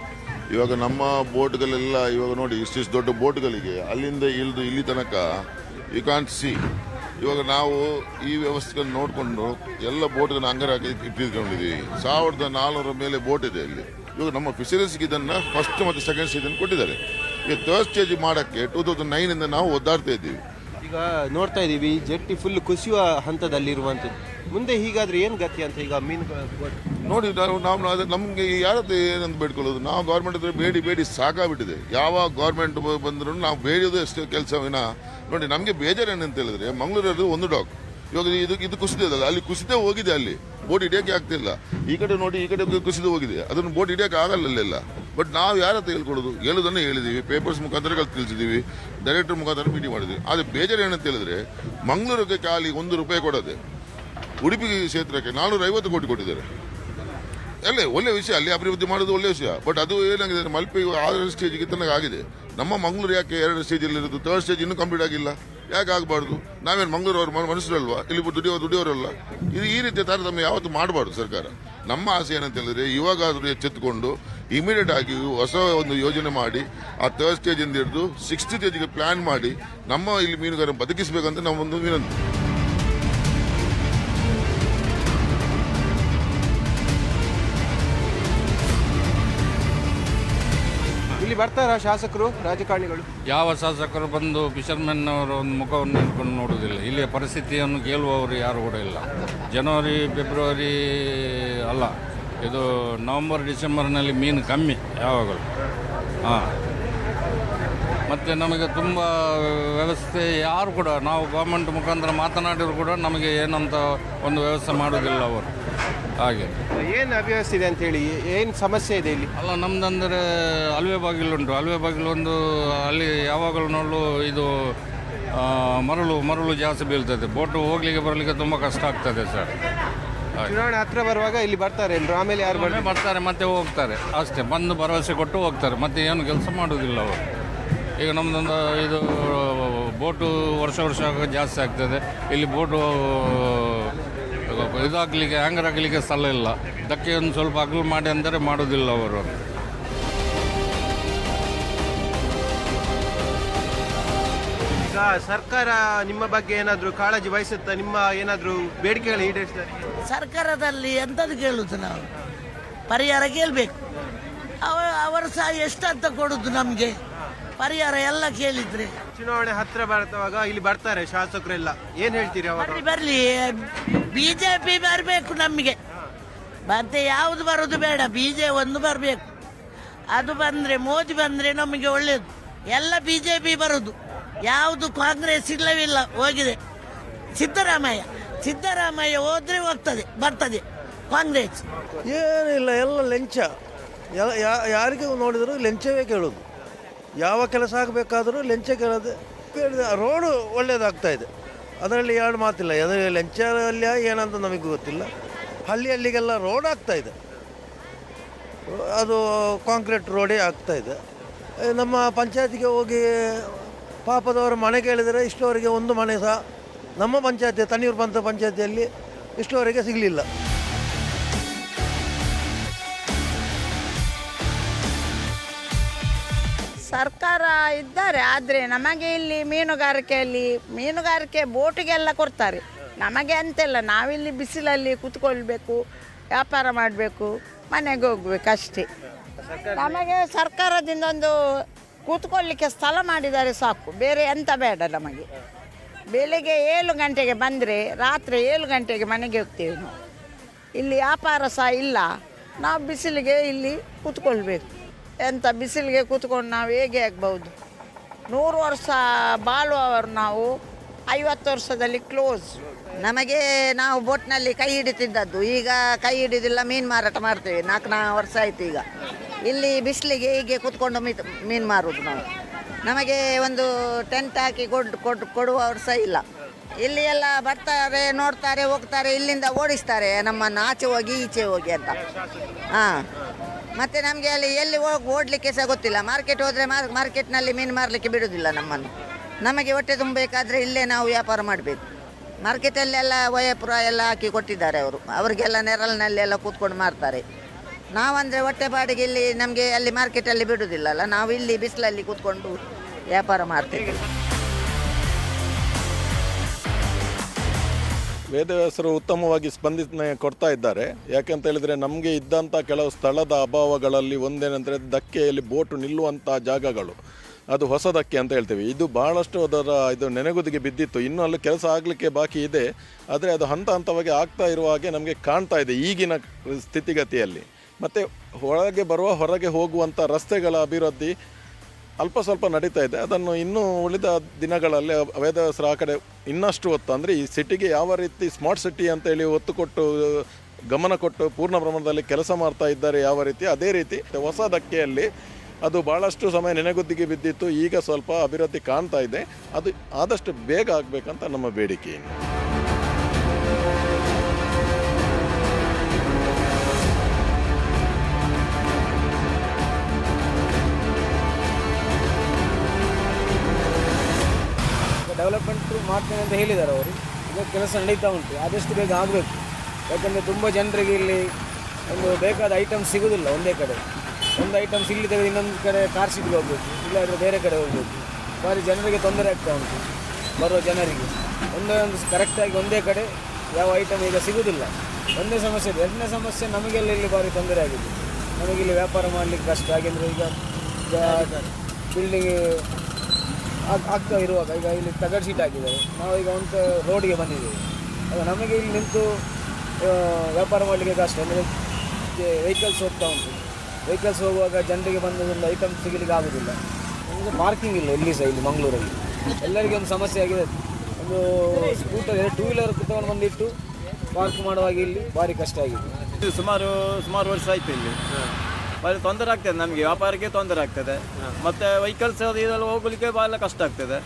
Speaker 3: ಇವಾಗ ನಮ್ಮ ಬೋಟ್ಗಳೆಲ್ಲ ಇವಾಗ ನೋಡಿ ಇಷ್ಟಿಷ್ಟು ದೊಡ್ಡ ಬೋಟ್ಗಳಿಗೆ ಅಲ್ಲಿಂದ ಇಳಿದು ಇಲ್ಲಿ ತನಕ ಯು ಕಾಂಟ್ ಸಿ ಇವಾಗ ನಾವು ಈ ವ್ಯವಸ್ಥೆಗಳನ್ನ ನೋಡಿಕೊಂಡು ಎಲ್ಲ ಬೋಟ್ಗಳನ್ನ ಅಂಗರ ಹಾಕಿ ಇಟ್ಟಿದ್ಕೊಂಡಿದ್ದೀವಿ ಸಾವಿರದ ನಾಲ್ನೂರ ಮೇಲೆ ಬೋಟ್ ಇದೆ ಇಲ್ಲಿ ಇವಾಗ ನಮ್ಮ ಫಿಶರೀಸ್ಗೆ ಇದನ್ನ ಫಸ್ಟ್ ಮತ್ತು ಸೆಕೆಂಡ್ ಸೀಸನ್ ಕೊಟ್ಟಿದ್ದಾರೆ ಈಗ ಥರ್ಡ್ ಸ್ಟೇಜ್ ಮಾಡೋಕ್ಕೆ ಟೂ ತೌಸಂಡ್ ನೈನಿಂದ ನಾವು ಒದ್ದಾಡ್ತಾ ಇದ್ದೀವಿ
Speaker 1: ಈಗ ನೋಡ್ತಾ ಇದೀವಿ ಜೆಟ್ಟಿ ಫುಲ್ ಕುಸಿಯುವ ಹಂತದಲ್ಲಿರುವಂಥದ್ದು ಮುಂದೆ ಹೀಗಾದ್ರೆ ಏನು ಗತಿ ಅಂತ ಈಗ ಮೀನುಗಳ
Speaker 3: ನೋಡಿ ನಾವು ನಾವು ಅದು ನಮಗೆ ಯಾರ ಹತ್ರ ಏನಂತ ಬೇಡ್ಕೊಳ್ಳೋದು ನಾವು ಗೌರ್ಮೆಂಟ್ ಹತ್ರ ಬೇಡಿ ಬೇಡಿ ಸಾಕಾಗ್ಬಿಟ್ಟಿದೆ ಯಾವ ಗೌರ್ಮೆಂಟ್ ಬಂದರೂ ನಾವು ಬೇಡಿಯೋದು ಅಷ್ಟೇ ಕೆಲಸವಿನ ನೋಡಿ ನಮಗೆ ಬೇಜಾರು ಏನಂತ ಹೇಳಿದ್ರೆ ಮಂಗಳೂರಲ್ಲಿ ಒಂದು ಡಾಕ್ ಇವಾಗ ಇದು ಇದು ಕುಸಿದಿದೆ ಅಲ್ಲಿ ಕುಸಿದೇ ಹೋಗಿದೆ ಅಲ್ಲಿ ಬೋಟ್ ಹಿಡಿಯೋಕೆ ಆಗ್ತಿಲ್ಲ ಈ ಕಡೆ ನೋಡಿ ಈ ಕಡೆ ಕುಸಿದು ಹೋಗಿದೆ ಅದನ್ನು ಬೋಟ್ ಹಿಡಿಯೋಕೆ ಆಗಲ್ಲ ಅಲ್ಲೆಲ್ಲ ಬಟ್ ನಾವು ಯಾರ ಹತ್ರ ಹೇಳ್ಕೊಡೋದು ಹೇಳೋದನ್ನೇ ಹೇಳಿದ್ದೀವಿ ಪೇಪರ್ಸ್ ಮುಖಾಂತರ ಕಲ್ ತಿಳಿಸಿದ್ದೀವಿ ಡೈರೆಕ್ಟರ್ ಮುಖಾಂತರ ಮೀಟಿಂಗ್ ಮಾಡಿದ್ವಿ ಆದರೆ ಬೇಜಾರು ಏನಂತ ಹೇಳಿದ್ರೆ ಮಂಗಳೂರಿಗೆ ಖಾಲಿ ಒಂದು ರೂಪಾಯಿ ಕೊಡೋದೆ ಉಡುಪಿ ಕ್ಷೇತ್ರಕ್ಕೆ ನಾನೂರ ಐವತ್ತು ಕೋಟಿ ಕೊಟ್ಟಿದ್ದಾರೆ ಅಲ್ಲೇ ಒಳ್ಳೆ ವಿಷಯ ಅಲ್ಲಿ ಅಭಿವೃದ್ಧಿ ಮಾಡೋದು ಒಳ್ಳೆ ವಿಷಯ ಬಟ್ ಅದು ಏನಾಗಿದೆ ಮಲ್ಪೆ ಆರು ಸ್ಟೇಜ್ಗೆ ತನಕ ಆಗಿದೆ ನಮ್ಮ ಮಂಗಳೂರು ಯಾಕೆ ಎರಡು ಸ್ಟೇಜಲ್ಲಿ ಇರೋದು ಥರ್ಡ್ ಸ್ಟೇಜ್ ಇನ್ನೂ ಕಂಪ್ಲೀಟ್ ಆಗಿಲ್ಲ ಯಾಕೆ ಆಗಬಾರ್ದು ನಾವೇನು ಮಂಗಳೂರು ಅವ್ರ ಮನುಷ್ಯರಲ್ವಾ ಇಲ್ಲಿ ದುಡಿಯೋ ದುಡಿಯೋರಲ್ಲ ಇದು ಈ ರೀತಿಯ ತಾರತಮ್ಯ ಯಾವತ್ತು ಮಾಡಬಾರ್ದು ಸರ್ಕಾರ ನಮ್ಮ ಆಸೆ ಏನಂತ ಹೇಳಿದ್ರೆ ಇವಾಗಾದರೂ ಎಚ್ಚೆತ್ತುಕೊಂಡು ಇಮಿಡಿಯೇಟ್ ಆಗಿ ಹೊಸ ಒಂದು ಯೋಜನೆ ಮಾಡಿ ಆ ಥರ್ಡ್ ಸ್ಟೇಜ್ ಇಂದ ಹಿಡಿದು ಸಿಕ್ಸ್ತ್ ಸ್ಟೇಜ್ಗೆ ಪ್ಲಾನ್ ಮಾಡಿ ನಮ್ಮ ಇಲ್ಲಿ ಮೀನುಗಾರ ಬದುಕಿಸಬೇಕಂತ ನಮ್ಮ ಒಂದು ವಿನಂತಿ
Speaker 1: ಇಲ್ಲಿ ಬರ್ತಾರಾ ಶಾಸಕರು ರಾಜಕಾರಣಿಗಳು
Speaker 4: ಯಾವ ಶಾಸಕರು ಬಂದು ಫಿಶರ್ಮೆನ್ ಅವರ ಒಂದು ಮುಖವನ್ನು ನಿಂತ್ಕೊಂಡು ನೋಡುವುದಿಲ್ಲ ಇಲ್ಲಿಯ ಪರಿಸ್ಥಿತಿಯನ್ನು ಕೇಳುವವರು ಯಾರು ಕೂಡ ಇಲ್ಲ ಜನವರಿ ಫೆಬ್ರವರಿ ಅಲ್ಲ ಇದು ನವಂಬರ್ ಡಿಸೆಂಬರ್ನಲ್ಲಿ ಮೀನು ಕಮ್ಮಿ ಯಾವಾಗಲೂ ಹಾಂ ಮತ್ತು ನಮಗೆ ತುಂಬ ವ್ಯವಸ್ಥೆ ಯಾರು ಕೂಡ ನಾವು ಗೌರ್ಮೆಂಟ್ ಮುಖಾಂತರ ಮಾತನಾಡಿದ್ರು ಕೂಡ ನಮಗೆ ಏನಂತ ಒಂದು ವ್ಯವಸ್ಥೆ ಮಾಡೋದಿಲ್ಲ ಅವರು ಹಾಗೆ
Speaker 1: ಏನು ಅವ್ಯವಸ್ಥೆ ಇದೆ ಅಂತ ಹೇಳಿ ಏನು ಸಮಸ್ಯೆ ಇದೆ ಇಲ್ಲಿ
Speaker 4: ಅಲ್ಲ ನಮ್ದಂದರೆ ಅಲ್ವೆ ಬಾಗಿಲುಂಟು ಅಲ್ವೆ ಬಾಗಿಲು ಒಂದು ಅಲ್ಲಿ ಯಾವಾಗಲೂ ನೋಡಲು ಇದು ಆ, ಮರಳು ಮರಳು ಜಾಸ್ತಿ ಬೀಳ್ತದೆ ಬೋಟು ಹೋಗ್ಲಿಕ್ಕೆ ಬರಲಿಕ್ಕೆ ತುಂಬ ಕಷ್ಟ ಆಗ್ತದೆ ಸರ್ ಹಾಗೆ.
Speaker 1: ಚುನಾವಣೆ ಹತ್ರ ಬರುವಾಗ ಇಲ್ಲಿ ಬರ್ತಾರೆ ಎಲ್ರು ಆಮೇಲೆ ಯಾರು
Speaker 4: ಒಮ್ಮೆ ಬರ್ತಾರೆ ಮತ್ತೆ ಹೋಗ್ತಾರೆ ಅಷ್ಟೇ ಬಂದು ಭರವಸೆ ಕೊಟ್ಟು ಹೋಗ್ತಾರೆ ಮತ್ತೆ ಏನು ಕೆಲಸ ಮಾಡೋದಿಲ್ಲ ಅವರು ಈಗ ನಮ್ಮದೊಂದು ಇದು ಬೋಟು ವರ್ಷ ವರ್ಷ ಜಾಸ್ತಿ ಆಗ್ತದೆ ಇಲ್ಲಿ ಬೋಟು ಇದಾಗಲಿಕ್ಕೆ ಹ್ಯಾಂಗರ್ ಹಾಕಲಿಕ್ಕೆ ಸ್ಥಳ ಇಲ್ಲ ಅದಕ್ಕೆ ಒಂದು ಸ್ವಲ್ಪ ಅಗಲು ಮಾಡಿ ಅಂದರೆ ಮಾಡೋದಿಲ್ಲ ಅವರು
Speaker 1: ಈಗ ಸರ್ಕಾರ ನಿಮ್ಮ ಬಗ್ಗೆ ಏನಾದರೂ ಕಾಳಜಿ ವಹಿಸುತ್ತಾ ನಿಮ್ಮ ಏನಾದರೂ ಬೇಡಿಕೆಗಳು ಈಡೇರಿಸ್ತಾರೆ
Speaker 5: ಸರ್ಕಾರದಲ್ಲಿ ಎಂಥದ್ದು ಕೇಳುದು ನಾವು ಪರಿಹಾರ ಕೇಳಬೇಕು ಅವ ಅವರು ಸಹ ಎಷ್ಟಂತ ಕೊಡುದು ನಮಗೆ ಪರಿಹಾರ ಎಲ್ಲ ಕೇಳಿದ್ರೆ
Speaker 1: ಚುನಾವಣೆ ಹತ್ರ ಬರ್ತವಾಗ ಇಲ್ಲಿ ಬರ್ತಾರೆ ಶಾಸಕರೆಲ್ಲ ಏನ್ ಹೇಳ್ತೀರಿ ಅವಾಗ
Speaker 5: ಬರ್ಲಿ ಬರ್ಲಿ ಬಿ ಜೆ ಪಿ ಬರಬೇಕು ನಮಗೆ ಮತ್ತೆ ಯಾವುದು ಬರೋದು ಬೇಡ ಬಿ ಜೆ ಒಂದು ಬರಬೇಕು ಅದು ಬಂದರೆ ಮೋದಿ ಬಂದರೆ ನಮಗೆ ಒಳ್ಳೆಯದು ಎಲ್ಲ ಬಿ ಜೆ ಪಿ ಬರೋದು ಯಾವುದು ಕಾಂಗ್ರೆಸ್ ಇಲ್ಲವಿಲ್ಲ ಹೋಗಿದೆ ಸಿದ್ದರಾಮಯ್ಯ ಸಿದ್ದರಾಮಯ್ಯ ಹೋದ್ರೆ ಹೋಗ್ತದೆ ಬರ್ತದೆ ಕಾಂಗ್ರೆಸ್
Speaker 6: ಏನಿಲ್ಲ ಎಲ್ಲ ಲೆಂಚ ಯಾ- ಯಾ- ಯಾರಿಗೆ ನೋಡಿದರೂ ಲೆಂಚವೇ ಕೇಳೋದು ಯಾವ ಕೆಲಸ ಆಗಬೇಕಾದರೂ ಲೆಂಚ ಕೇಳೋದು ಕೇಳಿದ ರೋಡು ಒಳ್ಳೆಯದಾಗ್ತಾ ಇದೆ ಅದರಲ್ಲಿ ಎರಡು ಮಾತಿಲ್ಲ ಅದು ಲೆಂಚಲ್ಲಿ ಏನಂತ ನಮಗೆ ಗೊತ್ತಿಲ್ಲ ಹಳ್ಳಿ ಹಳ್ಳಿಗೆಲ್ಲ ರೋಡ್ ಆಗ್ತಾ ಇದೆ ಅದು ಕಾಂಕ್ರೀಟ್ ರೋಡೇ ಆಗ್ತಾ ಇದೆ ಏ, ನಮ್ಮ ಪಂಚಾಯತಿಗೆ ಹೋಗಿ ಪಾಪದವರ ಮನೆ ಕೇಳಿದರೆ ಇಷ್ಟವರೆಗೆ ಒಂದು ಮನೆ ಸಹ ನಮ್ಮ ಪಂಚಾಯತಿ ತಣ್ಣೀರು ಪಂತ ಪಂಚಾಯತಿಯಲ್ಲಿ ಇಷ್ಟವರೆಗೆ ಸಿಗಲಿಲ್ಲ
Speaker 7: ಸರ್ಕಾರ ಇದ್ದಾರೆ ಆದರೆ ನಮಗೆ ಇಲ್ಲಿ ಮೀನುಗಾರಿಕೆಯಲ್ಲಿ ಮೀನುಗಾರಿಕೆ ಬೋಟಿಗೆಲ್ಲ ಕೊಡ್ತಾರೆ ನಮಗೆ ಅಂತೆಲ್ಲ ನಾವಿಲ್ಲಿ ಬಿಸಿಲಲ್ಲಿ ಕೂತ್ಕೊಳ್ಬೇಕು ವ್ಯಾಪಾರ ಮಾಡಬೇಕು ಮನೆಗೆ ಹೋಗ್ಬೇಕು ಅಷ್ಟೇ ನಮಗೆ ಸರ್ಕಾರದಿಂದ ಒಂದು ಕೂತ್ಕೊಳ್ಳಿಕ್ಕೆ ಸ್ಥಳ ಮಾಡಿದ್ದಾರೆ ಸಾಕು ಬೇರೆ ಎಂತ ಬೇಡ ನಮಗೆ ಬೆಳಿಗ್ಗೆ ಏಳು ಗಂಟೆಗೆ ಬಂದರೆ ರಾತ್ರಿ ಏಳು ಗಂಟೆಗೆ ಮನೆಗೆ ಹೋಗ್ತೇವೆ ನಾವು ಇಲ್ಲಿ ವ್ಯಾಪಾರ ಸಹ ಇಲ್ಲ ನಾವು ಬಿಸಿಲಿಗೆ ಇಲ್ಲಿ ಕೂತ್ಕೊಳ್ಬೇಕು ಎಂತ ಬಿಸಿಲಿಗೆ ಕೂತ್ಕೊಂಡು ನಾವು ಹೇಗೆ ಆಗ್ಬೋದು ನೂರು ವರ್ಷ ಬಾಳುವವರು ನಾವು ಐವತ್ತು ವರ್ಷದಲ್ಲಿ ಕ್ಲೋಸ್
Speaker 8: ನಮಗೆ ನಾವು ಬೋಟ್ನಲ್ಲಿ ಕೈ ಹಿಡಿತಿದ್ದದ್ದು ಈಗ ಕೈ ಹಿಡಿದಿಲ್ಲ ಮೀನು ಮಾರಾಟ ಮಾಡ್ತೇವೆ ನಾಲ್ಕು ನಾ ವರ್ಷ ಆಯ್ತು ಈಗ ಇಲ್ಲಿ ಬಿಸಿಲಿಗೆ ಹೀಗೆ ಕೂತ್ಕೊಂಡು ಮೀ ಮೀನು ಮಾರೋದು ನಾವು ನಮಗೆ ಒಂದು ಟೆಂಟ್ ಹಾಕಿ ಕೊಡ್ ಕೊಡ್ ಕೊಡುವವರು ಸಹ ಇಲ್ಲ ಇಲ್ಲಿ ಎಲ್ಲ ಬರ್ತಾರೆ ನೋಡ್ತಾರೆ ಹೋಗ್ತಾರೆ ಇಲ್ಲಿಂದ ಓಡಿಸ್ತಾರೆ ನಮ್ಮನ್ನು ಆಚೆ ಹೋಗಿ ಈಚೆ ಹೋಗಿ ಅಂತ ಹಾಂ ಮತ್ತು ನಮಗೆ ಅಲ್ಲಿ ಎಲ್ಲಿ ಹೋಗಿ ಓಡಲಿಕ್ಕೆ ಸಹ ಗೊತ್ತಿಲ್ಲ ಮಾರ್ಕೆಟ್ ಹೋದರೆ ಮಾರ್ ಮಾರ್ಕೆಟ್ನಲ್ಲಿ ಮೀನು ಮಾರಲಿಕ್ಕೆ ಬಿಡೋದಿಲ್ಲ ನಮ್ಮನ್ನು ನಮಗೆ ಹೊಟ್ಟೆ ತುಂಬಬೇಕಾದ್ರೆ ಇಲ್ಲೇ ನಾವು ವ್ಯಾಪಾರ ಮಾಡಬೇಕು ಮಾರ್ಕೆಟಲ್ಲೆಲ್ಲ ವಯಪುರ ಎಲ್ಲ ಹಾಕಿ ಕೊಟ್ಟಿದ್ದಾರೆ ಅವರು ಅವರಿಗೆಲ್ಲ ನೆರಳಿನಲ್ಲೆಲ್ಲ ಕೂತ್ಕೊಂಡು ಮಾರ್ತಾರೆ ನಾವಂದರೆ ಹೊಟ್ಟೆ ಬಾಡಿಗೆ ಇಲ್ಲಿ ನಮಗೆ ಅಲ್ಲಿ ಮಾರ್ಕೆಟಲ್ಲಿ ಬಿಡುವುದಿಲ್ಲಲ್ಲ ನಾವು ಇಲ್ಲಿ ಬಿಸಿಲಲ್ಲಿ ಕೂತ್ಕೊಂಡು ವ್ಯಾಪಾರ ಮಾಡ್ತೇವೆ
Speaker 9: ವೇದವ್ಯಾಸರು ಉತ್ತಮವಾಗಿ ಸ್ಪಂದನೆ ಕೊಡ್ತಾ ಇದ್ದಾರೆ ಯಾಕೆಂತ ಹೇಳಿದ್ರೆ ನಮಗೆ ಇದ್ದಂಥ ಕೆಲವು ಸ್ಥಳದ ಅಭಾವಗಳಲ್ಲಿ ಒಂದೇನೆಂದರೆ ಧಕ್ಕೆಯಲ್ಲಿ ಬೋಟು ನಿಲ್ಲುವಂಥ ಜಾಗಗಳು ಅದು ಹೊಸ ಧಕ್ಕೆ ಅಂತ ಹೇಳ್ತೇವೆ ಇದು ಬಹಳಷ್ಟು ಅದರ ಇದು ನೆನೆಗುದಿಗೆ ಬಿದ್ದಿತ್ತು ಇನ್ನೂ ಅಲ್ಲಿ ಕೆಲಸ ಆಗಲಿಕ್ಕೆ ಬಾಕಿ ಇದೆ ಆದರೆ ಅದು ಹಂತ ಹಂತವಾಗಿ ಆಗ್ತಾ ಇರುವ ಹಾಗೆ ನಮಗೆ ಕಾಣ್ತಾ ಇದೆ ಈಗಿನ ಸ್ಥಿತಿಗತಿಯಲ್ಲಿ ಮತ್ತು ಒಳಗೆ ಬರುವ ಹೊರಗೆ ಹೋಗುವಂಥ ರಸ್ತೆಗಳ ಅಭಿವೃದ್ಧಿ ಅಲ್ಪ ಸ್ವಲ್ಪ ನಡೀತಾ ಇದೆ ಅದನ್ನು ಇನ್ನೂ ಉಳಿದ ದಿನಗಳಲ್ಲಿ ವೇದವ್ಯಾಸರ ಆ ಕಡೆ ಇನ್ನಷ್ಟು ಒತ್ತು ಅಂದರೆ ಈ ಸಿಟಿಗೆ ಯಾವ ರೀತಿ ಸ್ಮಾರ್ಟ್ ಸಿಟಿ ಅಂತೇಳಿ ಒತ್ತು ಕೊಟ್ಟು ಗಮನ ಕೊಟ್ಟು ಪೂರ್ಣ ಪ್ರಮಾಣದಲ್ಲಿ ಕೆಲಸ ಮಾಡ್ತಾ ಇದ್ದಾರೆ ಯಾವ ರೀತಿ ಅದೇ ರೀತಿ ಹೊಸ ಧಕ್ಕೆಯಲ್ಲಿ ಅದು ಭಾಳಷ್ಟು ಸಮಯ ನೆನೆಗುದ್ದಿಗೆ ಬಿದ್ದಿತ್ತು ಈಗ ಸ್ವಲ್ಪ ಅಭಿವೃದ್ಧಿ ಕಾಣ್ತಾ ಇದೆ ಅದು ಆದಷ್ಟು ಬೇಗ ಆಗಬೇಕಂತ ನಮ್ಮ ಬೇಡಿಕೆ ಇನ್ನು
Speaker 10: ಡೆವಲಪ್ಮೆಂಟ್ ಮಾಡ್ತೇನೆ ಅಂತ ಹೇಳಿದ್ದಾರೆ ಅವರು ಈಗ ಕೆಲಸ ನಡೀತಾ ಉಂಟು ಆದಷ್ಟು ಬೇಗ ಆಗಬೇಕು ಯಾಕಂದರೆ ತುಂಬ ಜನರಿಗೆ ಇಲ್ಲಿ ಒಂದು ಬೇಕಾದ ಐಟಮ್ಸ್ ಸಿಗೋದಿಲ್ಲ ಒಂದೇ ಕಡೆ ಒಂದು ಐಟಮ್ಸ್ ಇಲ್ಲಿ ತೆಗೆದು ಇನ್ನೊಂದು ಕಡೆ ಕಾರ್ ಸೀಟ್ಗೆ ಹೋಗ್ಬೇಕು ಇಲ್ಲಾದರೆ ಬೇರೆ ಕಡೆ ಹೋಗ್ಬೇಕು ಭಾರಿ ಜನರಿಗೆ ತೊಂದರೆ ಆಗ್ತಾ ಉಂಟು ಬರುವ ಜನರಿಗೆ ಒಂದೇ ಒಂದು ಕರೆಕ್ಟಾಗಿ ಒಂದೇ ಕಡೆ ಯಾವ ಐಟಮ್ ಈಗ ಸಿಗೋದಿಲ್ಲ ಒಂದೇ ಸಮಸ್ಯೆ ಇದೆ ಎರಡನೇ ಸಮಸ್ಯೆ ನಮಗೆಲ್ಲ ಇಲ್ಲಿ ಭಾರಿ ತೊಂದರೆ ಆಗಿದೆ ನಮಗೆ ಇಲ್ಲಿ ವ್ಯಾಪಾರ ಮಾಡಲಿಕ್ಕೆ ಕಷ್ಟ ಯಾಕೆಂದರೆ ಈಗ ಬಿಲ್ಡಿಂಗ್ ಆಗ್- ಆಗ್ತಾ ಇರುವಾಗ ಈಗ ಇಲ್ಲಿ ತಗಡ್ ಶೀಟ್ ಹಾಕಿದ್ದಾರೆ ನಾವು ಈಗ ಒಂದು ರೋಡಿಗೆ ಬಂದಿದ್ದೇವೆ ಆಗ ನಮಗೆ ಇಲ್ಲಿ ನಿಂತು ಆ, ವ್ಯಾಪಾರ ಮಾಡಲಿಕ್ಕೆ ಕಷ್ಟ ಅಂದರೆ ವೆಹಿಕಲ್ಸ್ ಹೋಗ್ತಾ ಉಂಟು ವೆಹಿಕಲ್ಸ್ ಹೋಗುವಾಗ ಜನರಿಗೆ ಬಂದ ಒಂದು ಐಟಮ್ ಸಿಗಲಿಕ್ಕೆ ಆಗೋದಿಲ್ಲ ನಮಗೆ ಪಾರ್ಕಿಂಗ್ ಇಲ್ಲ ಎಲ್ಲಿ ಸಹ ಇಲ್ಲಿ ಮಂಗಳೂರಲ್ಲಿ ಎಲ್ಲರಿಗೆ ಒಂದು ಸಮಸ್ಯೆ ಆಗಿದೆ ಒಂದು ಸ್ಕೂಟರ್ ಟೂ ವೀಲರ್ ತಗೊಂಡು ಬಂದಿಟ್ಟು ಪಾರ್ಕ್ ಮಾಡುವಾಗ ಇಲ್ಲಿ ಭಾರಿ ಕಷ್ಟ ಆಗಿದೆ
Speaker 11: ಇದು ಸುಮಾರು ಸುಮಾರು ವರ್ಷ ಆಯ್ತು ಇಲ್ಲಿ ಭಾರಿ ತೊಂದರೆ ಆಗ್ತದೆ ನಮಗೆ ವ್ಯಾಪಾರಕ್ಕೆ ತೊಂದರೆ ಆಗ್ತದೆ ಮತ್ತೆ ವೆಹಿಕಲ್ಸ್ ಇದೆಲ್ಲ ಹೋಗ್ಲಿಕ್ಕೆ ಭಾಳ ಕಷ್ಟ ಆಗ್ತದೆ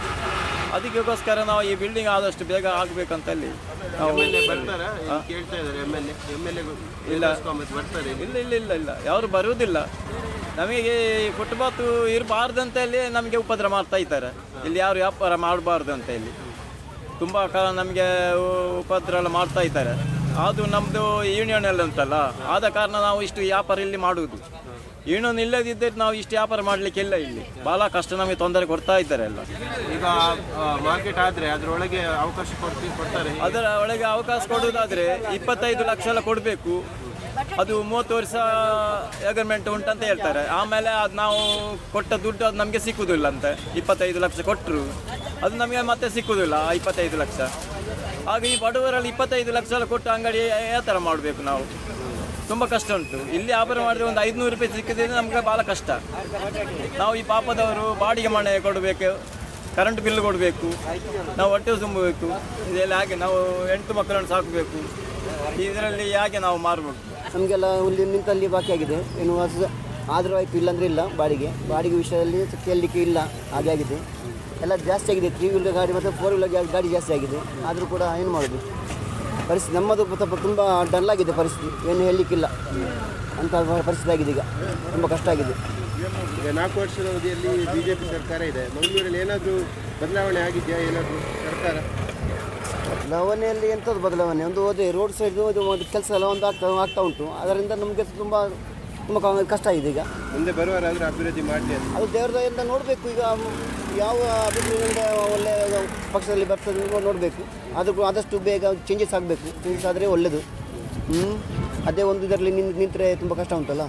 Speaker 11: ಅದಕ್ಕೋಸ್ಕರ ನಾವು ಈ ಬಿಲ್ಡಿಂಗ್ ಆದಷ್ಟು ಬೇಗ ಆಗ್ಬೇಕಂತ ಅಲ್ಲಿ ನಾವು
Speaker 1: ಬರ್ತಾರಾ
Speaker 11: ಹಾ?
Speaker 1: ಕೇಳ್ತಾ ಇದ್ದಾರೆ M L A M L
Speaker 11: ಇಲ್ಲ
Speaker 1: ಬರ್ತಾರೆ
Speaker 11: ಇಲ್ಲ ಇಲ್ಲ ಇಲ್ಲ ಇಲ್ಲ ಯಾರು ಬರುವುದಿಲ್ಲ ನಮಗೆ ಫುಟ್ಪಾತ್ ಇರಬಾರ್ದು ಅಂತ ಹೇಳಿ ನಮಗೆ ಉಪದ್ರ ಮಾಡ್ತಾ ಇದ್ದಾರೆ ಇಲ್ಲಿ ಯಾರು ವ್ಯಾಪಾರ ಮಾಡಬಾರ್ದು ಅಂತ ಹೇಳಿ ತುಂಬ ಕಾಲ ನಮಗೆ ಉಪದ್ರ ಎಲ್ಲ ಮಾಡ್ತಾ ಇದ್ದಾರೆ ಅದು ನಮ್ಮದು ಯೂನಿಯನ್ ಎಲ್ಲ ಉಂಟಲ್ಲ ಆದ ಕಾರಣ ನಾವು ಇಷ್ಟು ವ್ಯಾಪಾರ ಇಲ್ಲಿ ಮಾಡುವುದು ಯೂನಿಯನ್ ಇಲ್ಲದಿದ್ದರೆ ನಾವು ಇಷ್ಟು ವ್ಯಾಪಾರ ಮಾಡಲಿಕ್ಕೆ ಇಲ್ಲ ಇಲ್ಲಿ ಭಾಳ ಕಷ್ಟ ನಮಗೆ ತೊಂದರೆ ಕೊಡ್ತಾ ಇದ್ದಾರೆ ಎಲ್ಲ
Speaker 1: ಈಗ ಮಾರ್ಕೆಟ್ ಆದ್ರೆ ಅದ್ರೊಳಗೆ ಅವಕಾಶ ಕೊಡ್ತಿ ಕೊಡ್ತಾರೆ
Speaker 11: ಅದರ ಒಳಗೆ ಅವಕಾಶ ಕೊಡುವುದಾದ್ರೆ ಇಪ್ಪತ್ತೈದು ಲಕ್ಷ ಎಲ್ಲ ಕೊಡಬೇಕು ಅದು ಮೂವತ್ತು ವರ್ಷ ಅಗ್ರಿಮೆಂಟ್ ಉಂಟಂತ ಹೇಳ್ತಾರೆ ಆಮೇಲೆ ಅದು ನಾವು ಕೊಟ್ಟ ದುಡ್ಡು ಅದು ನಮಗೆ ಸಿಕ್ಕುದಿಲ್ಲ ಅಂತೆ ಇಪ್ಪತ್ತೈದು ಲಕ್ಷ ಕೊಟ್ಟರು ಅದು ನಮಗೆ ಮತ್ತೆ ಸಿಕ್ಕುದಿಲ್ಲ ಆ ಇಪ್ಪತ್ತೈದು ಲಕ್ಷ ಆಗ ಈ ಬಡವರಲ್ಲಿ ಇಪ್ಪತ್ತೈದು ಲಕ್ಷ ಎಲ್ಲ ಕೊಟ್ಟು ಅಂಗಡಿ ಯಾವ ಥರ ಮಾಡಬೇಕು ನಾವು ತುಂಬ ಕಷ್ಟ ಉಂಟು ಇಲ್ಲಿ ವ್ಯಾಪಾರ ಮಾಡಿದ್ರೆ ಒಂದು ಐದುನೂರು ರೂಪಾಯಿ ಸಿಕ್ಕಿದ್ರೆ ನಮಗೆ ಭಾಳ ಕಷ್ಟ ನಾವು ಈ ಪಾಪದವರು ಬಾಡಿಗೆ ಮನೆ ಕೊಡಬೇಕು ಕರೆಂಟ್ ಬಿಲ್ ಕೊಡಬೇಕು ನಾವು ಹೊಟ್ಟೆ ತುಂಬಬೇಕು ಇದೆಲ್ಲ ಹಾಗೆ ನಾವು ಎಂಟು ಮಕ್ಕಳನ್ನು ಸಾಕಬೇಕು ಇದರಲ್ಲಿ ಹೇಗೆ ನಾವು ಮಾರಬೇಕು
Speaker 12: ನಮಗೆಲ್ಲ ಇಲ್ಲಿ ನಿಂತಲ್ಲಿ ಬಾಕಿ ಆಗಿದೆ ಇನ್ನು ಹೊಸ ಆದರೂ ಆಯಿತು ಇಲ್ಲಾಂದ್ರೆ ಇಲ್ಲ ಬಾಡಿಗೆ ಬಾಡಿಗೆ ವಿಷಯದಲ್ಲಿ ಕೇಳಲಿಕ್ಕೆ ಇಲ್ಲ ಹಾಗೆ ಆಗಿದೆ ಎಲ್ಲ ಜಾಸ್ತಿ ಆಗಿದೆ ತ್ರೀ ವೀಲರ್ ಗಾಡಿ ಮತ್ತು ಫೋರ್ ವೀಲರ್ ಗಾಡಿ ಗಾಡಿ ಜಾಸ್ತಿ ಆಗಿದೆ ಆದರೂ ಕೂಡ ಏನು ಮಾಡೋದು ಪರಿಸ್ಥಿತಿ ನಮ್ಮದು ಸ್ವಲ್ಪ ತುಂಬ ಡಲ್ ಆಗಿದೆ ಪರಿಸ್ಥಿತಿ ಏನು ಹೇಳಲಿಕ್ಕಿಲ್ಲ ಅಂತ ಪರಿಸ್ಥಿತಿ ಆಗಿದೆ ಈಗ ತುಂಬ ಕಷ್ಟ ಆಗಿದೆ
Speaker 1: ಈಗ ನಾಲ್ಕು ವರ್ಷದ ಅವಧಿಯಲ್ಲಿ ಬಿಜೆಪಿ ಸರ್ಕಾರ ಇದೆ ಮಂಗಳೂರಲ್ಲಿ ಏನಾದರೂ ಬದಲಾವಣೆ ಆಗಿದೆಯಾ ಏನಾದರೂ ಸರ್ಕಾರ
Speaker 12: ಬದಲಾವಣೆಯಲ್ಲಿ ಎಂಥದ್ದು ಬದಲಾವಣೆ ಒಂದು ಹೋದೆ ರೋಡ್ ಸೈಡ್ ಒಂದು ಕೆಲಸ ಎಲ್ಲ ಒಂದು ಆಗ್ತಾ ಆಗ್ತಾ ಉಂಟು ಅದರಿಂದ ನಮಗೆ ತುಂಬ ತುಂಬ ಕ- ಕಷ್ಟ ಆಗಿದೆ ಈಗ
Speaker 1: ಮುಂದೆ ಬರುವವರಾದರೂ ಅಭಿವೃದ್ಧಿ ಮಾಡಲಿ ಅಂತ
Speaker 12: ಅದು ದೇವ್ರ ದಯೆಯಿಂದ ನೋಡಬೇಕು ಈಗ ಯಾವ ಅಭಿವೃದ್ಧಿಯಿಂದ ಒಳ್ಳೆ ಪಕ್ಷದಲ್ಲಿ ಬರ್ತದೆ ಅಂತ ನೋಡಬೇಕು ಆದರೂ ಆದಷ್ಟು ಬೇಗ ಚೇಂಜಸ್ ಆಗಬೇಕು ಚೇಂಜಸ್ ಆದರೆ ಒಳ್ಳೆಯದು ಹ್ಞೂ ಅದೇ ಒಂದು ಇದರಲ್ಲಿ ನಿಂತು ನಿಂತರೆ ತುಂಬ ಕಷ್ಟ ಉಂಟಲ್ಲ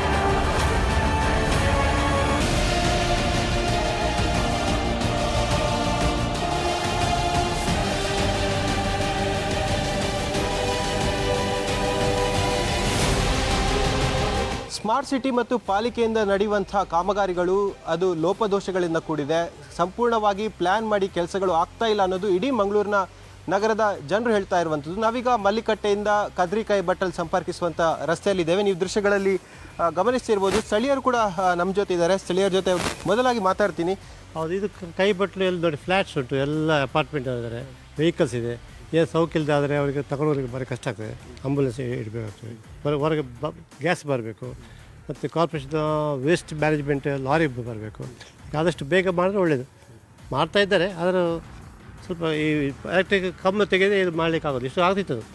Speaker 1: ಸ್ಮಾರ್ಟ್ ಸಿಟಿ ಮತ್ತು ಪಾಲಿಕೆಯಿಂದ ನಡೆಯುವಂತಹ ಕಾಮಗಾರಿಗಳು ಅದು ಲೋಪದೋಷಗಳಿಂದ ಕೂಡಿದೆ ಸಂಪೂರ್ಣವಾಗಿ ಪ್ಲಾನ್ ಮಾಡಿ ಕೆಲಸಗಳು ಆಗ್ತಾ ಇಲ್ಲ ಅನ್ನೋದು ಇಡೀ ಮಂಗಳೂರಿನ ನಗರದ ಜನರು ಹೇಳ್ತಾ ಇರುವಂಥದ್ದು ನಾವೀಗ ಮಲ್ಲಿಕಟ್ಟೆಯಿಂದ ಕದ್ರಿಕಾಯಿ ಬಟ್ಟಲ್ ಸಂಪರ್ಕಿಸುವಂಥ ರಸ್ತೆಯಲ್ಲಿದ್ದೇವೆ ನೀವು ದೃಶ್ಯಗಳಲ್ಲಿ ಆ, ಗಮನಿಸ್ತಿರ್ಬೋದು ಸ್ಥಳೀಯರು ಕೂಡ ನಮ್ಮ ಜೊತೆ ಇದ್ದಾರೆ ಸ್ಥಳೀಯರ ಜೊತೆ ಮೊದಲಾಗಿ ಮಾತಾಡ್ತೀನಿ
Speaker 13: ಹೌದು ಇದು ಕ- ಕೈ ಬಟ್ಲು ಎಲ್ಲ ನೋಡಿ ಫ್ಲ್ಯಾಟ್ಸ್ ಉಂಟು ಎಲ್ಲ ಅಪಾರ್ಟ್ಮೆಂಟ್ ಇದ್ದಾರೆ ವೆಹಿಕಲ್ಸ್ ಇದೆ ಏನು ಸೌಕಿಲ್ದೆ ಆದರೆ ಅವರಿಗೆ ತಗೊಳ್ಳೋರಿಗೆ ಭಾರಿ ಕಷ್ಟ ಆಗ್ತದೆ ಆಂಬುಲೆನ್ಸ್ ಇಡಬೇಕಾಗ್ತದೆ ಹೊರ ಹೊರಗೆ ಬ ಗ್ಯಾಸ್ ಬರಬೇಕು ಮತ್ತು ಕಾರ್ಪೊರೇಷನ್ ವೇಸ್ಟ್ ಮ್ಯಾನೇಜ್ಮೆಂಟ್ ಲಾರಿ ಬರಬೇಕು ಆದಷ್ಟು ಬೇಗ ಮಾಡಿದ್ರೆ ಒಳ್ಳೆಯದು ಮಾಡ್ತಾ ಇದ್ದಾರೆ ಆದರೆ ಸ್ವಲ್ಪ ಈ ಎಲೆಕ್ಟ್ರಿಕ್ ಕಮ್ಮಿ ತೆಗೆದೇ ಇದು ಮಾಡಲಿಕ್ಕೆ ಆಗೋದು ಇಷ್ಟು ಆಗ್ತಿತ್ತು ಅದು